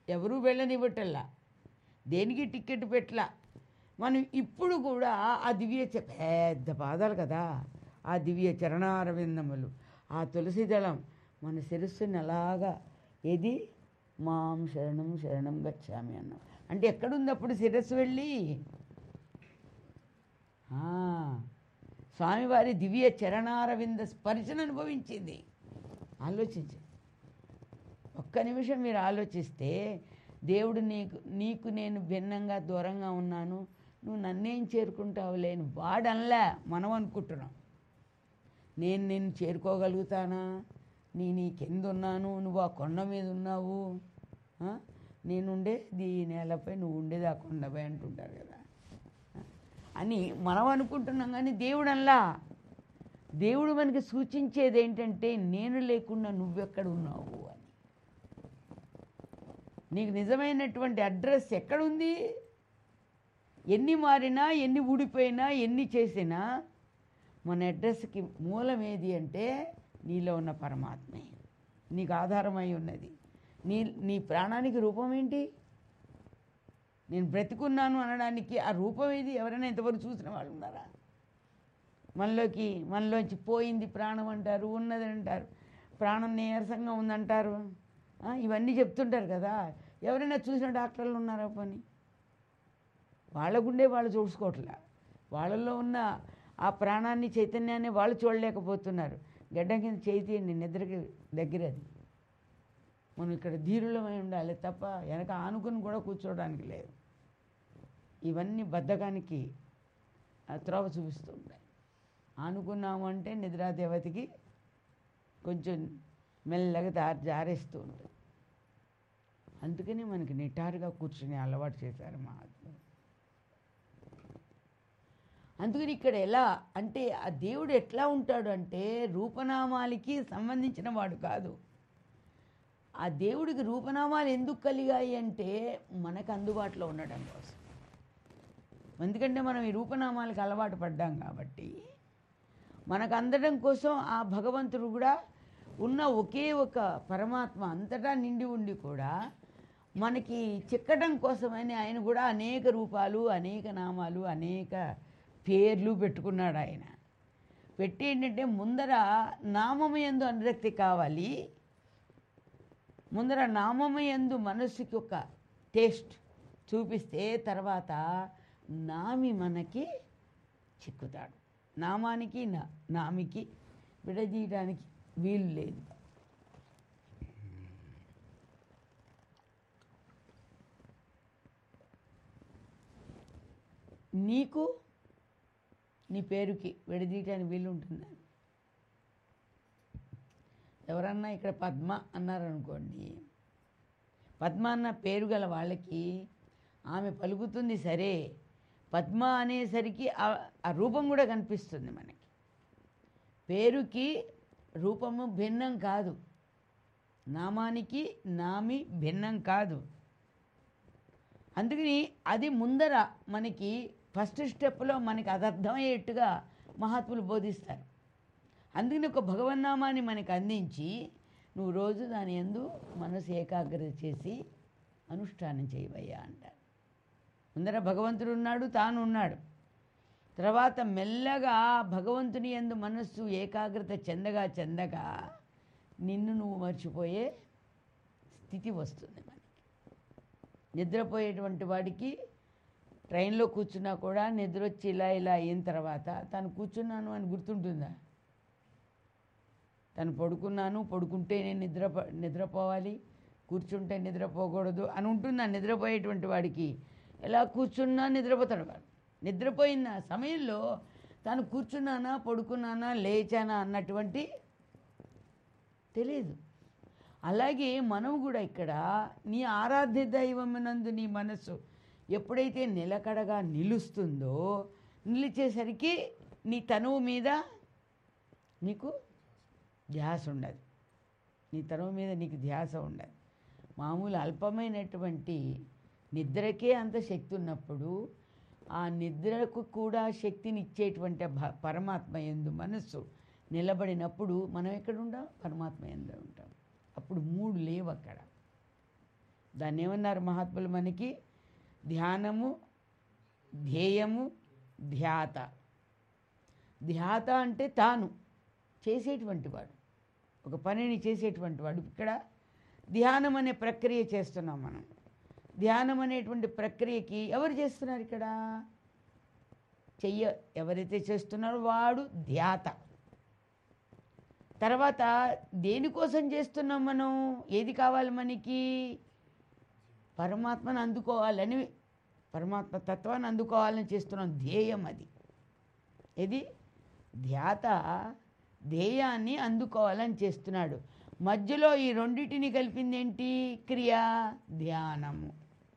ఎవరూ వెళ్ళనివ్వటల్లా దేనికి టికెట్ పెట్టలా మనం ఇప్పుడు కూడా ఆ దివ్య చ- పెద్ద పాదాలు కదా ఆ దివ్య చరణారవిందములు ఆ తులసి దళం మన శిరస్సుని అలాగా ఏది మాం శరణం శరణం గచ్చామి అన్నాం అంటే ఎక్కడుంది అప్పుడు శిరస్సు వెళ్ళి ఆ, స్వామివారి దివ్య చరణారవింద స్పర్శను అనుభవించింది ఆలోచించు ఒక్క నిమిషం మీరు ఆలోచిస్తే దేవుడు నీకు నీకు నేను భిన్నంగా దూరంగా ఉన్నాను నువ్వు నన్నేం చేరుకుంటావు లేని వాడనలే మనం అనుకుంటున్నాం నేను నిన్ను చేరుకోగలుగుతానా నీ నీ కింద ఉన్నాను నువ్వు ఆ కొండ మీద ఉన్నావు ఆ? నేనుండే ఈ నేలపై నువ్వు ఉండేది ఆ కొండపై అంటుంటారు కదా అని మనం అనుకుంటున్నాం కానీ దేవుడు అనలా దేవుడు మనకి సూచించేది ఏంటంటే నేను లేకుండా నువ్వెక్కడ ఉన్నావు అని నీకు నిజమైనటువంటి అడ్రస్ ఎక్కడుంది ఎన్ని మారినా ఎన్ని ఊడిపోయినా ఎన్ని చేసినా మన అడ్రస్కి మూలం ఏది అంటే నీలో ఉన్న పరమాత్మే నీకు ఆధారమై ఉన్నది నీ నీ ప్రాణానికి రూపం ఏంటి నేను బ్రతికున్నాను అనడానికి ఆ రూపం ఏది ఎవరైనా ఇంతవరకు చూసిన వాళ్ళు ఉన్నారా మనలోకి మనలోంచి పోయింది ప్రాణం అంటారు ఉన్నది అంటారు ప్రాణం నీరసంగా ఉందంటారు ఆ, ఇవన్నీ చెప్తుంటారు కదా ఎవరైనా చూసిన డాక్టర్లు ఉన్నారా పని వాళ్ళకుండే వాళ్ళు చూసుకోవట్లే వాళ్ళల్లో ఉన్న ఆ ప్రాణాన్ని చైతన్యాన్ని వాళ్ళు చూడలేకపోతున్నారు గడ్డం కింద చేతియండి నిద్రకి దగ్గర అది మనం ఇక్కడ ధీరులమై ఉండాలి తప్ప వెనక ఆనుకుని కూడా కూర్చోవడానికి లేదు ఇవన్నీ బద్ధకానికి ఆ త్రోవ చూపిస్తూ ఉంటాయి ఆనుకున్నాము అంటే నిద్రాదేవతకి కొంచెం మెల్లగా దారి జారేస్తూ ఉంటుంది అందుకని మనకి నిటారుగా కూర్చుని అలవాటు చేశారు మహాత్ములు అందుకని ఇక్కడ ఎలా అంటే ఆ దేవుడు ఎట్లా ఉంటాడు అంటే రూపనామాలకి సంబంధించిన వాడు కాదు ఆ దేవుడికి రూపనామాలు ఎందుకు కలిగాయి అంటే మనకు అందుబాటులో ఉండడం కోసం ఎందుకంటే మనం ఈ రూపనామాలకు అలవాటు పడ్డాం కాబట్టి మనకు అందడం కోసం ఆ భగవంతుడు కూడా ఉన్న ఒకే ఒక పరమాత్మ అంతటా నిండి ఉండి కూడా మనకి చిక్కడం కోసమని ఆయన కూడా అనేక రూపాలు అనేక నామాలు అనేక పేర్లు పెట్టుకున్నాడు ఆయన పెట్టి ఏంటంటే ముందర నామము ఎందు అనురక్తి కావాలి ముందర నామము ఎందు మనస్సుకి ఒక టేస్ట్ చూపిస్తే తర్వాత నామి మనకి చిక్కుతాడు నామానికి నా నామికి విడదీయడానికి వీలు లేదు నీకు నీ పేరుకి విడదీయటానికి వీలు ఉంటుందా ఎవరన్నా ఇక్కడ పద్మ అన్నారనుకోండి పద్మ అన్న పేరు గల వాళ్ళకి ఆమె పలుకుతుంది సరే పద్మ అనేసరికి ఆ- ఆ రూపం కూడా కనిపిస్తుంది మనకి పేరుకి రూపము భిన్నం కాదు నామానికి నామి భిన్నం కాదు అందుకని అది ముందర మనకి ఫస్ట్ స్టెప్లో మనకి అది అర్థమయ్యేట్టుగా మహాత్ములు బోధిస్తారు అందుకని ఒక భగవన్నామాన్ని మనకి అందించి నువ్వు రోజు దాని ఎందు మనసు ఏకాగ్రత చేసి అనుష్ఠానం చేయవయ్యా అంటారు ముందర భగవంతుడు ఉన్నాడు తాను ఉన్నాడు తర్వాత మెల్లగా భగవంతుని ఎందు మనస్సు ఏకాగ్రత చెందగా చెందగా నిన్ను నువ్వు మర్చిపోయే స్థితి వస్తుంది మనకి నిద్రపోయేటువంటి వాడికి ట్రైన్లో కూర్చున్నా కూడా నిద్ర వచ్చి ఇలా ఇలా అయిన తర్వాత తను కూర్చున్నాను అని గుర్తుంటుందా తను పడుకున్నాను పడుకుంటే నేను నిద్ర నిద్రపోవాలి కూర్చుంటే నిద్రపోకూడదు అని ఉంటుందా నిద్రపోయేటువంటి వాడికి ఎలా కూర్చున్నా నిద్రపోతాడు వాడు నిద్రపోయిన సమయంలో తాను కూర్చున్నానా పడుకున్నానా లేచానా అన్నటువంటి తెలియదు అలాగే మనం కూడా ఇక్కడ నీ ఆరాధ్య దైవమునందు నీ మనసు ఎప్పుడైతే నిలకడగా నిలుస్తుందో నిలిచేసరికి నీ తనువు మీద నీకు ధ్యాస ఉండదు నీ తనువు మీద నీకు ధ్యాస ఉండదు మామూలు అల్పమైనటువంటి నిద్రకే అంత శక్తి ఉన్నప్పుడు ఆ నిద్రకు కూడా శక్తిని ఇచ్చేటువంటి ఆ భ- పరమాత్మ ఎందు మనస్సు నిలబడినప్పుడు మనం ఎక్కడ ఉంటాం పరమాత్మ ఎందు ఉంటాం అప్పుడు మూడు లేవు అక్కడ దాన్ని ఏమన్నారు మహాత్ములు మనకి ధ్యానము ధ్యేయము ధ్యాత ధ్యాత అంటే తాను చేసేటువంటి వాడు ఒక పనిని చేసేటువంటి వాడు ఇక్కడ ధ్యానం అనే ప్రక్రియ చేస్తున్నాం మనం ధ్యానం అనేటువంటి ప్రక్రియకి ఎవరు చేస్తున్నారు ఇక్కడ చెయ్య ఎవరైతే చేస్తున్నారో వాడు ధ్యాత తర్వాత దేనికోసం చేస్తున్నాం మనం ఏది కావాలి మనకి పరమాత్మను అందుకోవాలని పరమాత్మ తత్వాన్ని అందుకోవాలని చేస్తున్నాం ధ్యేయం అది ఇది ధ్యాత ధ్యేయాన్ని అందుకోవాలని చేస్తున్నాడు మధ్యలో ఈ రెండిటిని కలిపింది ఏంటి క్రియ ధ్యానము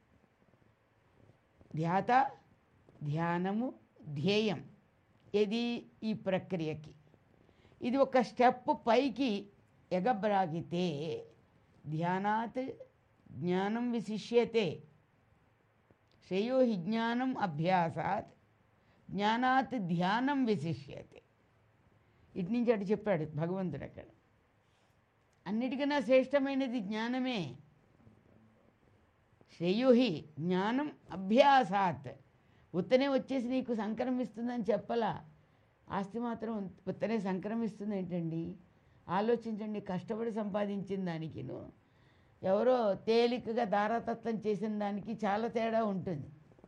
ధ్యాత ధ్యానము ధ్యేయం ఇది ఈ ప్రక్రియకి ఇది ఒక స్టెప్ పైకి ఎగబ్రాగితే ధ్యానాత్ జ్ఞానం విశిష్యతే శ్రేయో హి జ్ఞానం అభ్యాసాత్ జ్ఞానాత్ ధ్యానం విశిష్యతే ఇటు నుంచి అటు చెప్పాడు భగవంతుడు అక్కడ అన్నిటికన్నా శ్రేష్టమైనది జ్ఞానమే శ్రేయోహి జ్ఞానం అభ్యాసాత్ ఉత్తనే వచ్చేసి నీకు సంక్రమిస్తుందని చెప్పలా ఆస్తి మాత్రం ఉత్తనే సంక్రమిస్తుంది ఏంటండి ఆలోచించండి కష్టపడి సంపాదించిన దానికిను ఎవరో తేలికగా దారాతత్వం చేసిన దానికి చాలా తేడా ఉంటుంది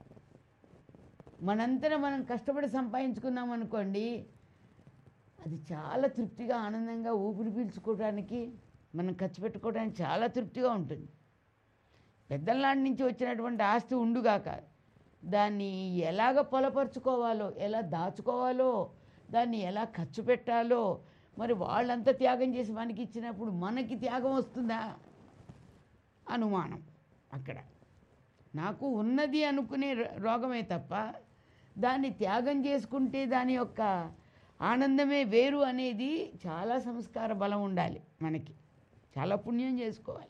మనంతరం మనం కష్టపడి సంపాదించుకున్నాం అనుకోండి అది చాలా తృప్తిగా ఆనందంగా ఊపిరి పీల్చుకోవడానికి మనం ఖర్చు పెట్టుకోవడానికి చాలా తృప్తిగా ఉంటుంది పెద్దల నాటి నుంచి వచ్చినటువంటి ఆస్తి ఉండుగాక దాన్ని ఎలాగ పొలపరుచుకోవాలో ఎలా దాచుకోవాలో దాన్ని ఎలా ఖర్చు పెట్టాలో మరి వాళ్ళంతా త్యాగం చేసి మనకి ఇచ్చినప్పుడు మనకి త్యాగం వస్తుందా అనుమానం అక్కడ నాకు ఉన్నది అనుకునే రో- రోగమే తప్ప దాన్ని త్యాగం చేసుకుంటే దాని యొక్క ఆనందమే వేరు అనేది చాలా సంస్కార బలం ఉండాలి మనకి చాలా పుణ్యం చేసుకోవాలి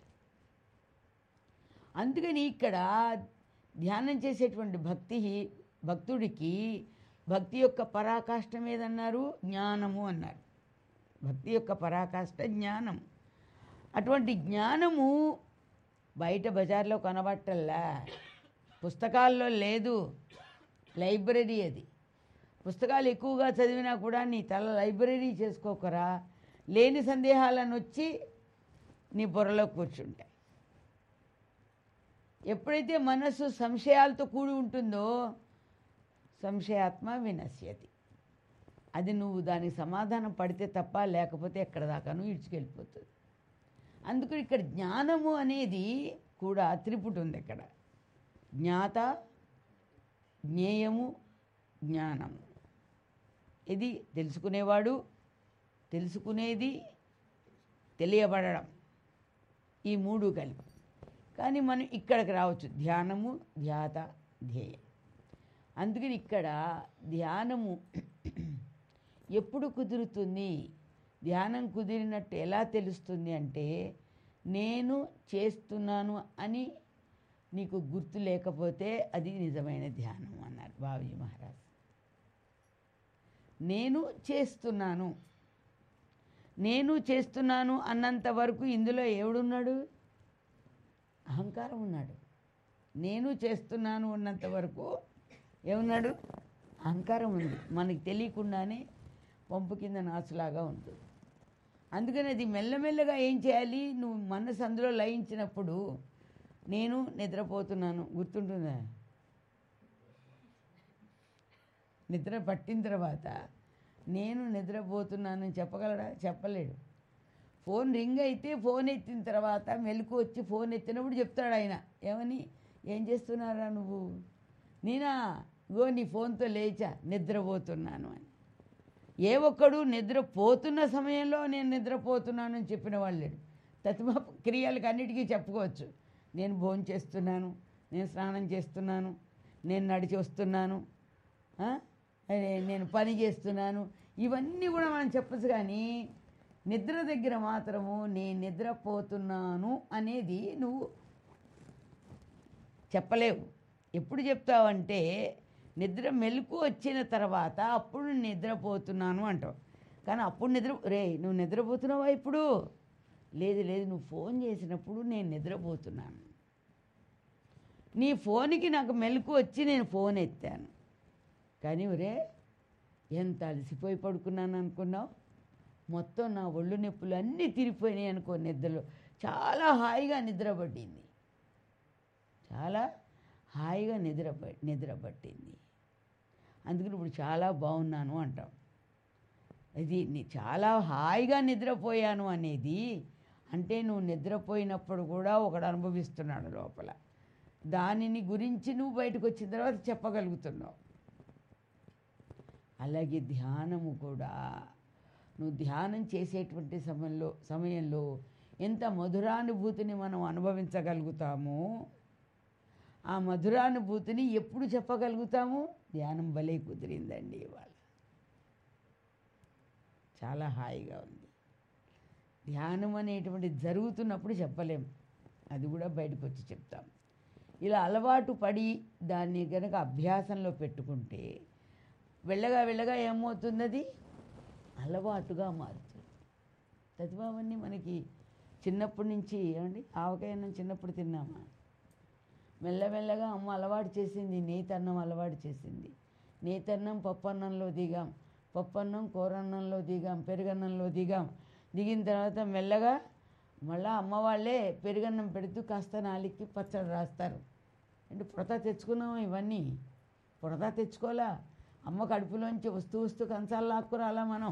అందుకని ఇక్కడ ధ్యానం చేసేటువంటి భక్తి భక్తుడికి భక్తి యొక్క పరాకాష్ఠం ఏదన్నారు జ్ఞానము అన్నారు భక్తి యొక్క పరాకాష్ఠ జ్ఞానం అటువంటి జ్ఞానము బయట బజార్లో కనబట్టల్లా పుస్తకాల్లో లేదు లైబ్రరీ అది పుస్తకాలు ఎక్కువగా చదివినా కూడా నీ తల లైబ్రరీ చేసుకోకరా లేని సందేహాలను వచ్చి నీ బుర్రలో కూర్చుంటాయి ఎప్పుడైతే మనస్సు సంశయాలతో కూడి ఉంటుందో సంశయాత్మ వినశ్యతి అది నువ్వు దానికి సమాధానం పడితే తప్ప లేకపోతే ఎక్కడ దాకాను ఇడ్చుకెళ్ళిపోతుంది అందుకని ఇక్కడ జ్ఞానము అనేది కూడా త్రిపుటి ఉంది ఇక్కడ జ్ఞాత జ్ఞేయము జ్ఞానము ఇది తెలుసుకునేవాడు తెలుసుకునేది తెలియబడడం ఈ మూడు కలిపి కానీ మనం ఇక్కడికి రావచ్చు ధ్యానము ధ్యాత ధ్యేయం అందుకని ఇక్కడ ధ్యానము ఎప్పుడు కుదురుతుంది ధ్యానం కుదిరినట్టు ఎలా తెలుస్తుంది అంటే నేను చేస్తున్నాను అని నీకు గుర్తు లేకపోతే అది నిజమైన ధ్యానం అన్నారు బాబుజీ మహారాజ్ నేను చేస్తున్నాను నేను చేస్తున్నాను అన్నంత వరకు ఇందులో ఎవడున్నాడు అహంకారం ఉన్నాడు నేను చేస్తున్నాను ఉన్నంత వరకు ఏమున్నాడు అహంకారం ఉంది మనకి తెలియకుండానే పంపు కింద నాచులాగా ఉంటుంది అందుకని అది మెల్లమెల్లగా ఏం చేయాలి నువ్వు మనసు అందులో లయించినప్పుడు నేను నిద్రపోతున్నాను గుర్తుంటుందా నిద్ర పట్టిన తర్వాత నేను నిద్రపోతున్నానని చెప్పగలడా చెప్పలేడు ఫోన్ రింగ్ అయితే ఫోన్ ఎత్తిన తర్వాత మెలకు వచ్చి ఫోన్ ఎత్తినప్పుడు చెప్తాడు ఆయన ఏమని ఏం చేస్తున్నారా నువ్వు నేనా గో నీ ఫోన్తో లేచా నిద్రపోతున్నాను అని ఏ ఒక్కడు నిద్రపోతున్న సమయంలో నేను నిద్రపోతున్నాను అని చెప్పిన వాళ్ళు లేడు తత్వ క్రియలకు అన్నిటికీ చెప్పుకోవచ్చు నేను భోజనం చేస్తున్నాను నేను స్నానం చేస్తున్నాను నేను నడిచి వస్తున్నాను ఆ? అరే, నేను పని చేస్తున్నాను ఇవన్నీ కూడా మనం చెప్పచ్చు కానీ నిద్ర దగ్గర మాత్రము నేను నిద్రపోతున్నాను అనేది నువ్వు చెప్పలేవు ఎప్పుడు చెప్తావంటే నిద్ర మెలకు వచ్చిన తర్వాత అప్పుడు నిద్రపోతున్నాను అంటావు కానీ అప్పుడు నిద్ర రే నువ్వు నిద్రపోతున్నావా ఇప్పుడు లేదు లేదు నువ్వు ఫోన్ చేసినప్పుడు నేను నిద్రపోతున్నాను నీ ఫోన్కి నాకు మెలకు వచ్చి నేను ఫోన్ ఎత్తాను కానీ ఒరే ఎంత అలసిపోయి పడుకున్నాను అనుకున్నావు మొత్తం నా ఒళ్ళు నొప్పులు అన్నీ తిరిగిపోయినాయి అనుకో నిద్రలో చాలా హాయిగా నిద్ర పట్టింది చాలా హాయిగా నిద్ర ప- నిద్ర పట్టింది అందుకని ఇప్పుడు చాలా బాగున్నాను అంటాం ఇది నీ- చాలా హాయిగా నిద్రపోయాను అనేది అంటే నువ్వు నిద్రపోయినప్పుడు కూడా ఒకడు అనుభవిస్తున్నాడు లోపల దానిని గురించి నువ్వు బయటకు వచ్చిన తర్వాత చెప్పగలుగుతున్నావు అలాగే ధ్యానము కూడా నువ్వు ధ్యానం చేసేటువంటి సమయంలో సమయంలో ఎంత మధురానుభూతిని మనం అనుభవించగలుగుతామో ఆ మధురానుభూతిని ఎప్పుడు చెప్పగలుగుతాము ధ్యానం భలే కుదిరిందండి ఇవాళ చాలా హాయిగా ఉంది ధ్యానం అనేటువంటి జరుగుతున్నప్పుడు చెప్పలేం అది కూడా బయటకు వచ్చి చెప్తాం ఇలా అలవాటు పడి దాన్ని కనుక అభ్యాసంలో పెట్టుకుంటే వెళ్ళగా వెళ్ళగా ఏమవుతుంది అది అలవాటుగా మారుతుంది చదివావన్నీ మనకి చిన్నప్పటి నుంచి ఏమండి ఆవకాయ అన్నం చిన్నప్పుడు తిన్నామా మెల్లమెల్లగా అమ్మ అలవాటు చేసింది నేతన్నం అలవాటు చేసింది నేతన్నం పప్పన్నంలో దిగాం పప్పన్నం కూరన్నంలో దిగాం పెరుగన్నంలో దిగాం దిగిన తర్వాత మెల్లగా మళ్ళా అమ్మ వాళ్ళే పెరుగన్నం పెడుతూ కాస్త నాలికి పచ్చడి రాస్తారు అంటే పుడత తెచ్చుకున్నాం ఇవన్నీ పుడత తెచ్చుకోవాలా అమ్మ కడుపులోంచి వస్తూ వస్తూ కంచాలు లాక్కురాలా మనం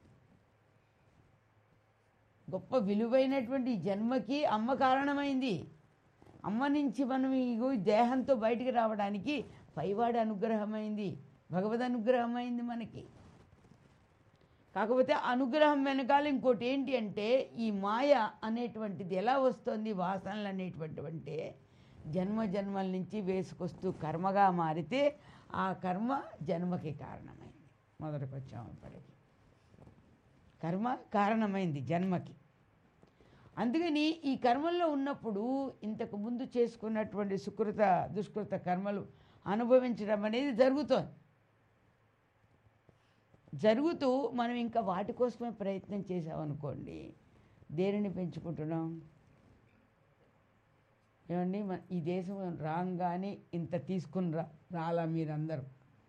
గొప్ప విలువైనటువంటి ఈ జన్మకి అమ్మ కారణమైంది అమ్మ నుంచి మనం ఇగో ఈ దేహంతో బయటికి రావడానికి పైవాడి అనుగ్రహమైంది భగవద్ అనుగ్రహమైంది మనకి కాకపోతే అనుగ్రహం వెనకాల ఇంకోటి ఏంటి అంటే ఈ మాయ అనేటువంటిది ఎలా వస్తుంది వాసనలు అనేటువంటివంటే జన్మ జన్మల నుంచి వేసుకొస్తూ కర్మగా మారితే ఆ కర్మ జన్మకి కారణమైంది మొదటికి వచ్చాము ఇప్పటికి కర్మ కారణమైంది జన్మకి అందుకని ఈ కర్మల్లో ఉన్నప్పుడు ఇంతకు ముందు చేసుకున్నటువంటి సుకృత దుష్కృత కర్మలు అనుభవించడం అనేది జరుగుతోంది జరుగుతూ మనం ఇంకా వాటి కోసమే ప్రయత్నం చేసామనుకోండి దేనిని పెంచుకుంటున్నాం ఏమండి మన ఈ దేశం రాగానే ఇంత తీసుకుని రా రాలా మీరందరూ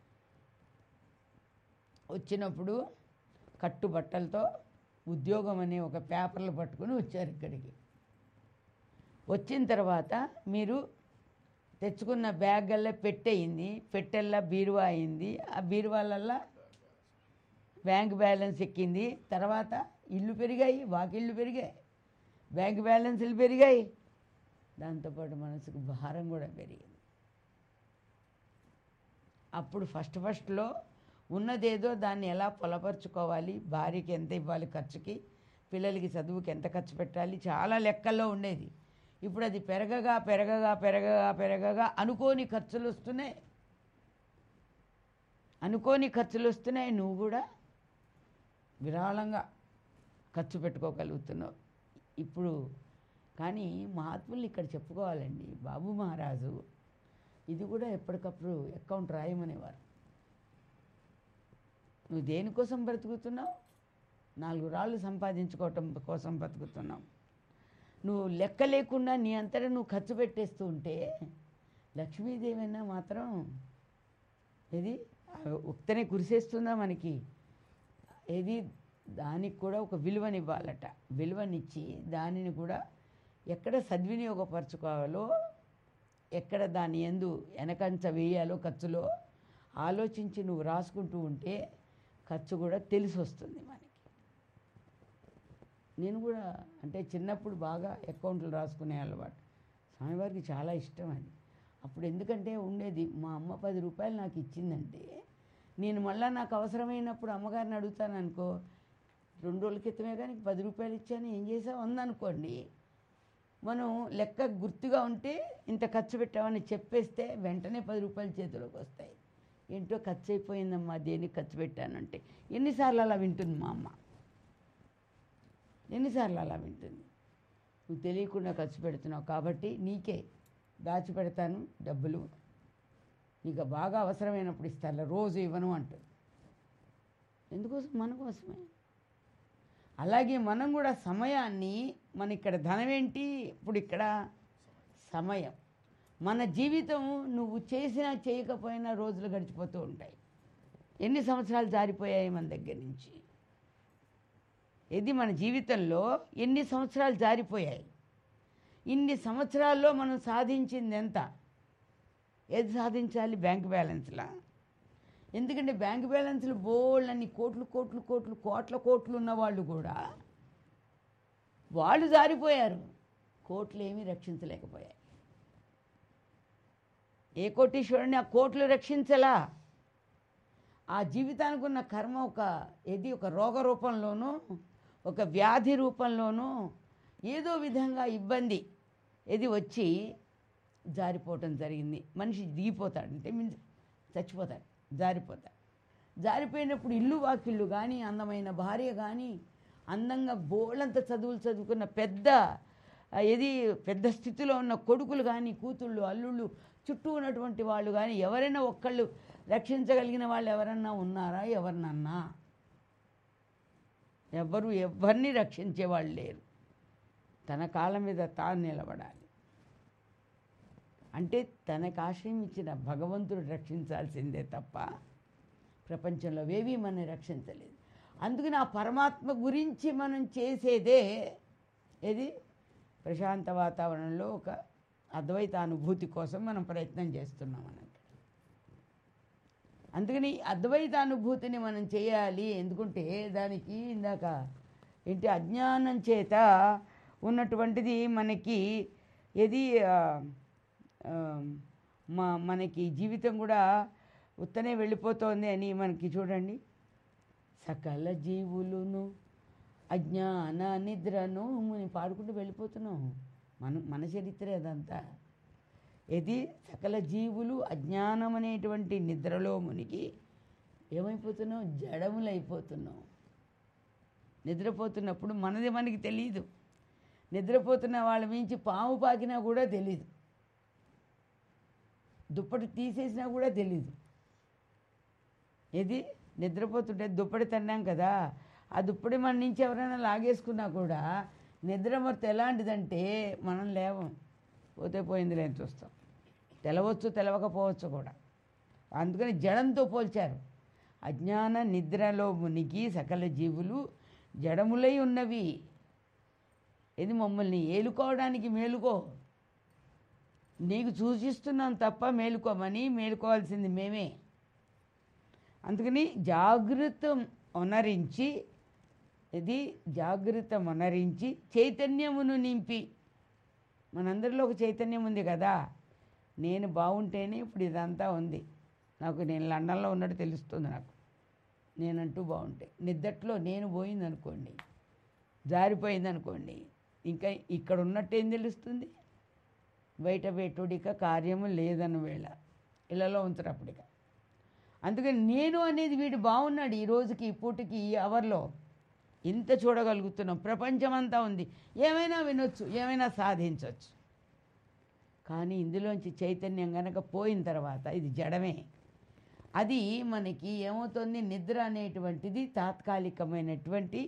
వచ్చినప్పుడు కట్టుబట్టలతో ఉద్యోగం అనే ఒక పేపర్లు పట్టుకుని వచ్చారు ఇక్కడికి వచ్చిన తర్వాత మీరు తెచ్చుకున్న బ్యాగల్లా పెట్టయింది పెట్టెల్లా బీరువా అయింది ఆ బీరువాలల్లా బ్యాంక్ బ్యాలెన్స్ ఎక్కింది తర్వాత ఇల్లు పెరిగాయి వాకిళ్ళు పెరిగాయి బ్యాంక్ బ్యాలెన్స్లు పెరిగాయి దాంతోపాటు మనసుకు భారం కూడా పెరిగింది అప్పుడు ఫస్ట్ ఫస్ట్లో ఉన్నదేదో దాన్ని ఎలా పొలపరుచుకోవాలి భార్యకి ఎంత ఇవ్వాలి ఖర్చుకి పిల్లలకి చదువుకి ఎంత ఖర్చు పెట్టాలి చాలా లెక్కల్లో ఉండేది ఇప్పుడు అది పెరగగా పెరగగా పెరగగా పెరగగా అనుకోని ఖర్చులు వస్తున్నాయి అనుకోని ఖర్చులు వస్తున్నాయి నువ్వు కూడా విరాళంగా ఖర్చు పెట్టుకోగలుగుతున్నావు ఇప్పుడు కానీ మహాత్ములు ఇక్కడ చెప్పుకోవాలండి బాబు మహారాజు ఇది కూడా ఎప్పటికప్పుడు అకౌంట్ రాయమనేవారు నువ్వు దేనికోసం బ్రతుకుతున్నావు నాలుగు రాళ్ళు సంపాదించుకోవటం కోసం బ్రతుకుతున్నావు నువ్వు లెక్క లేకుండా నీ అంతటా నువ్వు ఖర్చు పెట్టేస్తూ ఉంటే లక్ష్మీదేవైనా మాత్రం ఇది ఉక్తనే కురిసేస్తుందా మనకి ఏది దానికి కూడా ఒక విలువనివ్వాలట విలువనిచ్చి దానిని కూడా ఎక్కడ సద్వినియోగపరచుకోవాలో ఎక్కడ దాని ఎందు వెనకంచ వేయాలో ఖర్చులో ఆలోచించి నువ్వు రాసుకుంటూ ఉంటే ఖర్చు కూడా తెలిసి వస్తుంది మనకి నేను కూడా అంటే చిన్నప్పుడు బాగా అకౌంట్లు రాసుకునే అలవాటు స్వామివారికి చాలా ఇష్టం అది అప్పుడు ఎందుకంటే ఉండేది మా అమ్మ పది రూపాయలు నాకు ఇచ్చిందంటే నేను మళ్ళీ నాకు అవసరమైనప్పుడు అమ్మగారిని అడుగుతాను అనుకో రెండు రోజుల క్రితమే కానీ పది రూపాయలు ఇచ్చాను ఏం చేసావు ఉందనుకోండి మనం లెక్క గుర్తుగా ఉంటే ఇంత ఖర్చు పెట్టామని చెప్పేస్తే వెంటనే పది రూపాయలు చేతిలోకి వస్తాయి ఏంటో ఖర్చు అయిపోయిందమ్మా దేనికి ఖర్చు పెట్టానంటే ఎన్నిసార్లు అలా వింటుంది మా అమ్మ ఎన్నిసార్లు అలా వింటుంది నువ్వు తెలియకుండా ఖర్చు పెడుతున్నావు కాబట్టి నీకే దాచిపెడతాను డబ్బులు నీకు బాగా అవసరమైనప్పుడు ఇస్తాను రోజు ఇవ్వను అంటుంది ఎందుకోసం మన కోసమే అలాగే మనం కూడా సమయాన్ని మన ఇక్కడ ధనం ఏంటి ఇప్పుడు ఇక్కడ సమయం మన జీవితం నువ్వు చేసినా చేయకపోయినా రోజులు గడిచిపోతూ ఉంటాయి ఎన్ని సంవత్సరాలు జారిపోయాయి మన దగ్గర నుంచి ఇది మన జీవితంలో ఎన్ని సంవత్సరాలు జారిపోయాయి ఇన్ని సంవత్సరాల్లో మనం సాధించింది ఎంత ఏది సాధించాలి బ్యాంక్ బ్యాలెన్స్లా ఎందుకంటే బ్యాంక్ బ్యాలెన్స్లు బోల్డ్ అన్ని కోట్లు కోట్లు కోట్లు కోట్ల కోట్లు ఉన్న వాళ్ళు కూడా వాళ్ళు జారిపోయారు కోట్లు ఏమీ రక్షించలేకపోయాయి ఏ కోటీశ్వరుని ఆ కోట్లు రక్షించలా ఆ జీవితానికి ఉన్న కర్మ ఒక ఏది ఒక రోగ రూపంలోనూ ఒక వ్యాధి రూపంలోనూ ఏదో విధంగా ఇబ్బంది ఇది వచ్చి జారిపోవటం జరిగింది మనిషి దిగిపోతాడు అంటే మీన్స్ చచ్చిపోతాడు జారిపోతాడు జారిపోయినప్పుడు ఇల్లు వాకిళ్ళు కానీ అందమైన భార్య కానీ అందంగా బోళ్ళంత చదువులు చదువుకున్న పెద్ద ఆ, ఏది పెద్ద స్థితిలో ఉన్న కొడుకులు కానీ కూతుళ్ళు అల్లుళ్ళు చుట్టూ ఉన్నటువంటి వాళ్ళు కానీ ఎవరైనా ఒక్కళ్ళు రక్షించగలిగిన వాళ్ళు ఎవరన్నా ఉన్నారా ఎవరినన్నా ఎవరు ఎవరిని రక్షించేవాళ్ళు లేరు తన కాళ్ళ మీద తాను నిలబడాలి అంటే తనకు ఆశ్రయం ఇచ్చిన భగవంతుడు రక్షించాల్సిందే తప్ప ప్రపంచంలో ఏవీ మనం రక్షించలేదు అందుకని ఆ పరమాత్మ గురించి మనం చేసేదే ఏది ప్రశాంత వాతావరణంలో ఒక అద్వైత అనుభూతి కోసం మనం ప్రయత్నం చేస్తున్నాం అన్నట్టు అందుకని అద్వైత అనుభూతిని మనం చేయాలి ఎందుకంటే దానికి ఇందాక ఏంటి అజ్ఞానం చేత ఉన్నటువంటిది మనకి ఏది ఆ, ఆ, మా మనకి జీవితం కూడా ఉత్తనే వెళ్ళిపోతోంది అని మనకి చూడండి సకల జీవులును అజ్ఞాన నిద్రను మనం పాడుకుంటూ వెళ్ళిపోతున్నాం మన మన చరిత్ర అదంతా ఇది సకల జీవులు అజ్ఞానం అనేటువంటి నిద్రలో మునిగి ఏమైపోతున్నాం జడములైపోతున్నాం నిద్రపోతున్నప్పుడు మనది మనకి తెలియదు నిద్రపోతున్న వాళ్ళ మించి పాము పాకినా కూడా తెలీదు దుప్పటి తీసేసినా కూడా తెలీదు ఇది నిద్రపోతుంటే దుప్పటి తన్నాం కదా ఆ దుప్పటి మన నుంచి ఎవరైనా లాగేసుకున్నా కూడా నిద్ర మొత్తం ఎలాంటిదంటే మనం లేవం పోతే పోయింది లేని చూస్తాం తెలవచ్చు తెలవకపోవచ్చు కూడా అందుకని జడంతో పోల్చారు అజ్ఞాన నిద్రలో మునిగి సకల జీవులు జడములై ఉన్నవి ఇది మమ్మల్ని ఏలుకోవడానికి మేలుకో నీకు సూచిస్తున్నాం తప్ప మేలుకోమని మేలుకోవాల్సింది మేమే అందుకని జాగృత ఒనరించి ఇది జాగృత ఒనరించి చైతన్యమును నింపి మనందరిలో ఒక చైతన్యం ఉంది కదా నేను బాగుంటేనే ఇప్పుడు ఇదంతా ఉంది నాకు నేను లండన్లో ఉన్నట్టు తెలుస్తుంది నాకు నేనంటూ బాగుంటే నిద్దట్లో నేను పోయింది అనుకోండి జారిపోయింది అనుకోండి ఇంకా ఇక్కడ ఉన్నట్టు ఏం తెలుస్తుంది బయట పెట్టుడిక కార్యము లేదన్న వేళ ఇళ్ళలో ఉంచరు అప్పటిక అందుకని నేను అనేది వీడు బాగున్నాడు ఈ రోజుకి ఈ పూటకి ఈ అవర్లో ఇంత చూడగలుగుతున్నాం ప్రపంచం అంతా ఉంది ఏమైనా వినొచ్చు ఏమైనా సాధించవచ్చు కానీ ఇందులోంచి చైతన్యం కనుక పోయిన తర్వాత ఇది జడమే అది మనకి ఏమవుతుంది నిద్ర అనేటువంటిది తాత్కాలికమైనటువంటి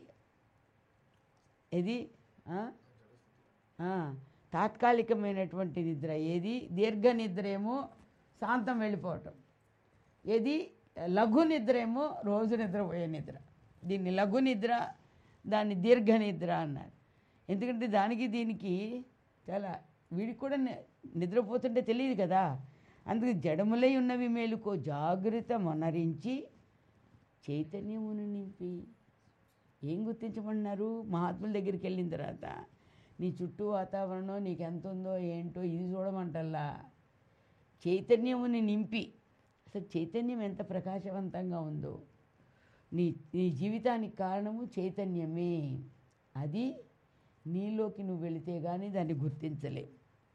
ఇది ఆ? ఆ, తాత్కాలికమైనటువంటి నిద్ర ఏది దీర్ఘ నిద్ర ఏమో శాంతం వెళ్ళిపోవటం ఏది లఘు నిద్ర ఏమో రోజు నిద్రపోయే నిద్ర దీన్ని లఘు నిద్ర దాన్ని దీర్ఘ నిద్ర అన్నారు ఎందుకంటే దానికి దీనికి చాలా వీడికి కూడా ని- నిద్రపోతుంటే తెలియదు కదా అందుకే జడములై ఉన్నవి మేలుకో జాగ్రత్త మొనరించి చైతన్యమును నింపి ఏం గుర్తించమన్నారు మహాత్ముల దగ్గరికి వెళ్ళిన తర్వాత నీ చుట్టూ వాతావరణం నీకు ఎంత ఉందో ఏంటో ఇది చూడమంటల్లా చైతన్యముని నింపి అసలు చైతన్యం ఎంత ప్రకాశవంతంగా ఉందో నీ నీ జీవితానికి కారణము చైతన్యమే అది నీలోకి నువ్వు వెళితే కానీ దాన్ని గుర్తించలేవు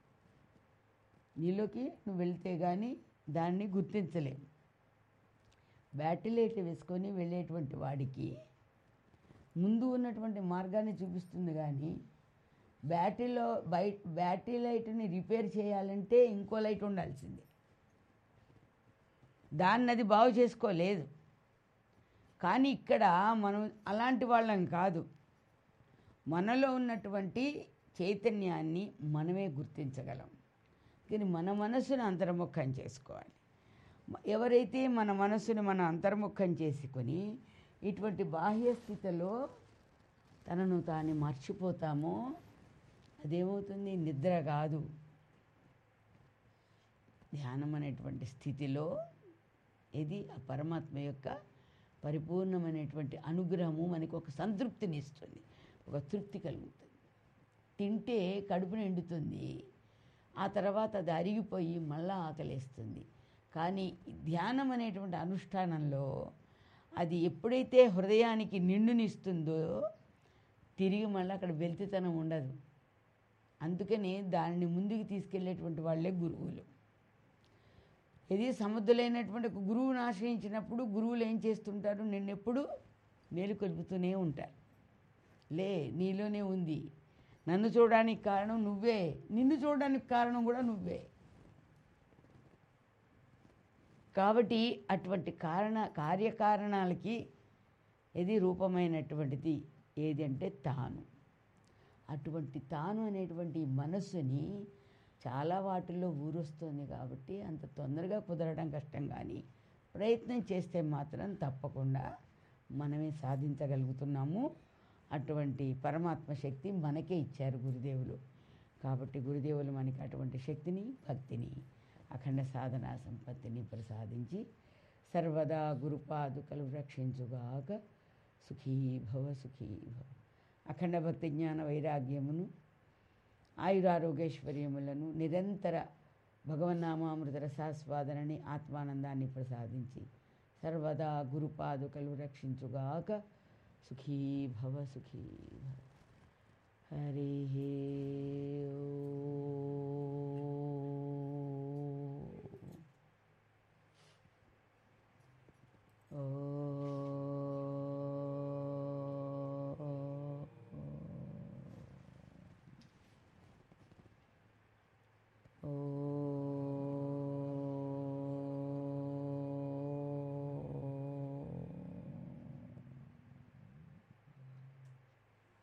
నీలోకి నువ్వు వెళితే కానీ దాన్ని గుర్తించలేవు బ్యాటరీ వేసుకొని వెళ్ళేటువంటి వాడికి ముందు ఉన్నటువంటి మార్గాన్ని చూపిస్తుంది కానీ బ్యాటరీలో బయట బ్యాటరీ లైట్ని రిపేర్ చేయాలంటే ఇంకో లైట్ ఉండాల్సిందే దాన్ని అది బాగు చేసుకోలేదు కానీ ఇక్కడ మనం అలాంటి వాళ్ళం కాదు మనలో ఉన్నటువంటి చైతన్యాన్ని మనమే గుర్తించగలం కానీ మన మనసును అంతర్ముఖం చేసుకోవాలి మ- ఎవరైతే మన మనసుని మనం అంతర్ముఖం చేసుకొని ఇటువంటి బాహ్య స్థితిలో తనను తాను మర్చిపోతామో అదేమవుతుంది నిద్ర కాదు ధ్యానం అనేటువంటి స్థితిలో ఇది ఆ పరమాత్మ యొక్క పరిపూర్ణమైనటువంటి అనుగ్రహము మనకు ఒక సంతృప్తిని ఇస్తుంది ఒక తృప్తి కలుగుతుంది తింటే కడుపు నిండుతుంది ఆ తర్వాత అది అరిగిపోయి మళ్ళా ఆకలేస్తుంది కానీ ఈ ధ్యానం అనేటువంటి అనుష్ఠానంలో అది ఎప్పుడైతే హృదయానికి నిండునిస్తుందో తిరిగి మళ్ళీ అక్కడ వెలితితనం ఉండదు అందుకని దానిని ముందుకు తీసుకెళ్ళేటువంటి వాళ్ళే గురువులు ఇది సముద్రులైనటువంటి ఒక గురువుని ఆశ్రయించినప్పుడు గురువులు ఏం చేస్తుంటారు నిన్నెప్పుడు మేలుకొల్పుతూనే ఉంటారు లే నీలోనే ఉంది నన్ను చూడడానికి కారణం నువ్వే నిన్ను చూడడానికి కారణం కూడా నువ్వే కాబట్టి అటువంటి కారణ కార్యకారణాలకి ఇది రూపమైనటువంటిది ఏది అంటే తాను అటువంటి తాను అనేటువంటి ఈ మనస్సుని చాలా వాటిల్లో ఊరొస్తుంది కాబట్టి అంత తొందరగా కుదరడం కష్టం కానీ ప్రయత్నం చేస్తే మాత్రం తప్పకుండా మనమే సాధించగలుగుతున్నాము అటువంటి పరమాత్మ శక్తి మనకే ఇచ్చారు గురుదేవులు కాబట్టి గురుదేవులు మనకి అటువంటి శక్తిని భక్తిని అఖండ సాధనా సంపత్తిని ప్రసాదించి సర్వదా గురుపాదుకలు రక్షించుగాక సుఖీ భవ సుఖీ భవ అఖండ భక్తి జ్ఞాన వైరాగ్యమును ఆయురారోగ్యైశ్వర్యములను నిరంతర భగవన్నామామృత రసాస్వాదనని ఆత్మానందాన్ని ప్రసాదించి సర్వదా గురుపాదుకలు రక్షించుగాక సుఖీ భవ సుఖీ భవ హరి ఓ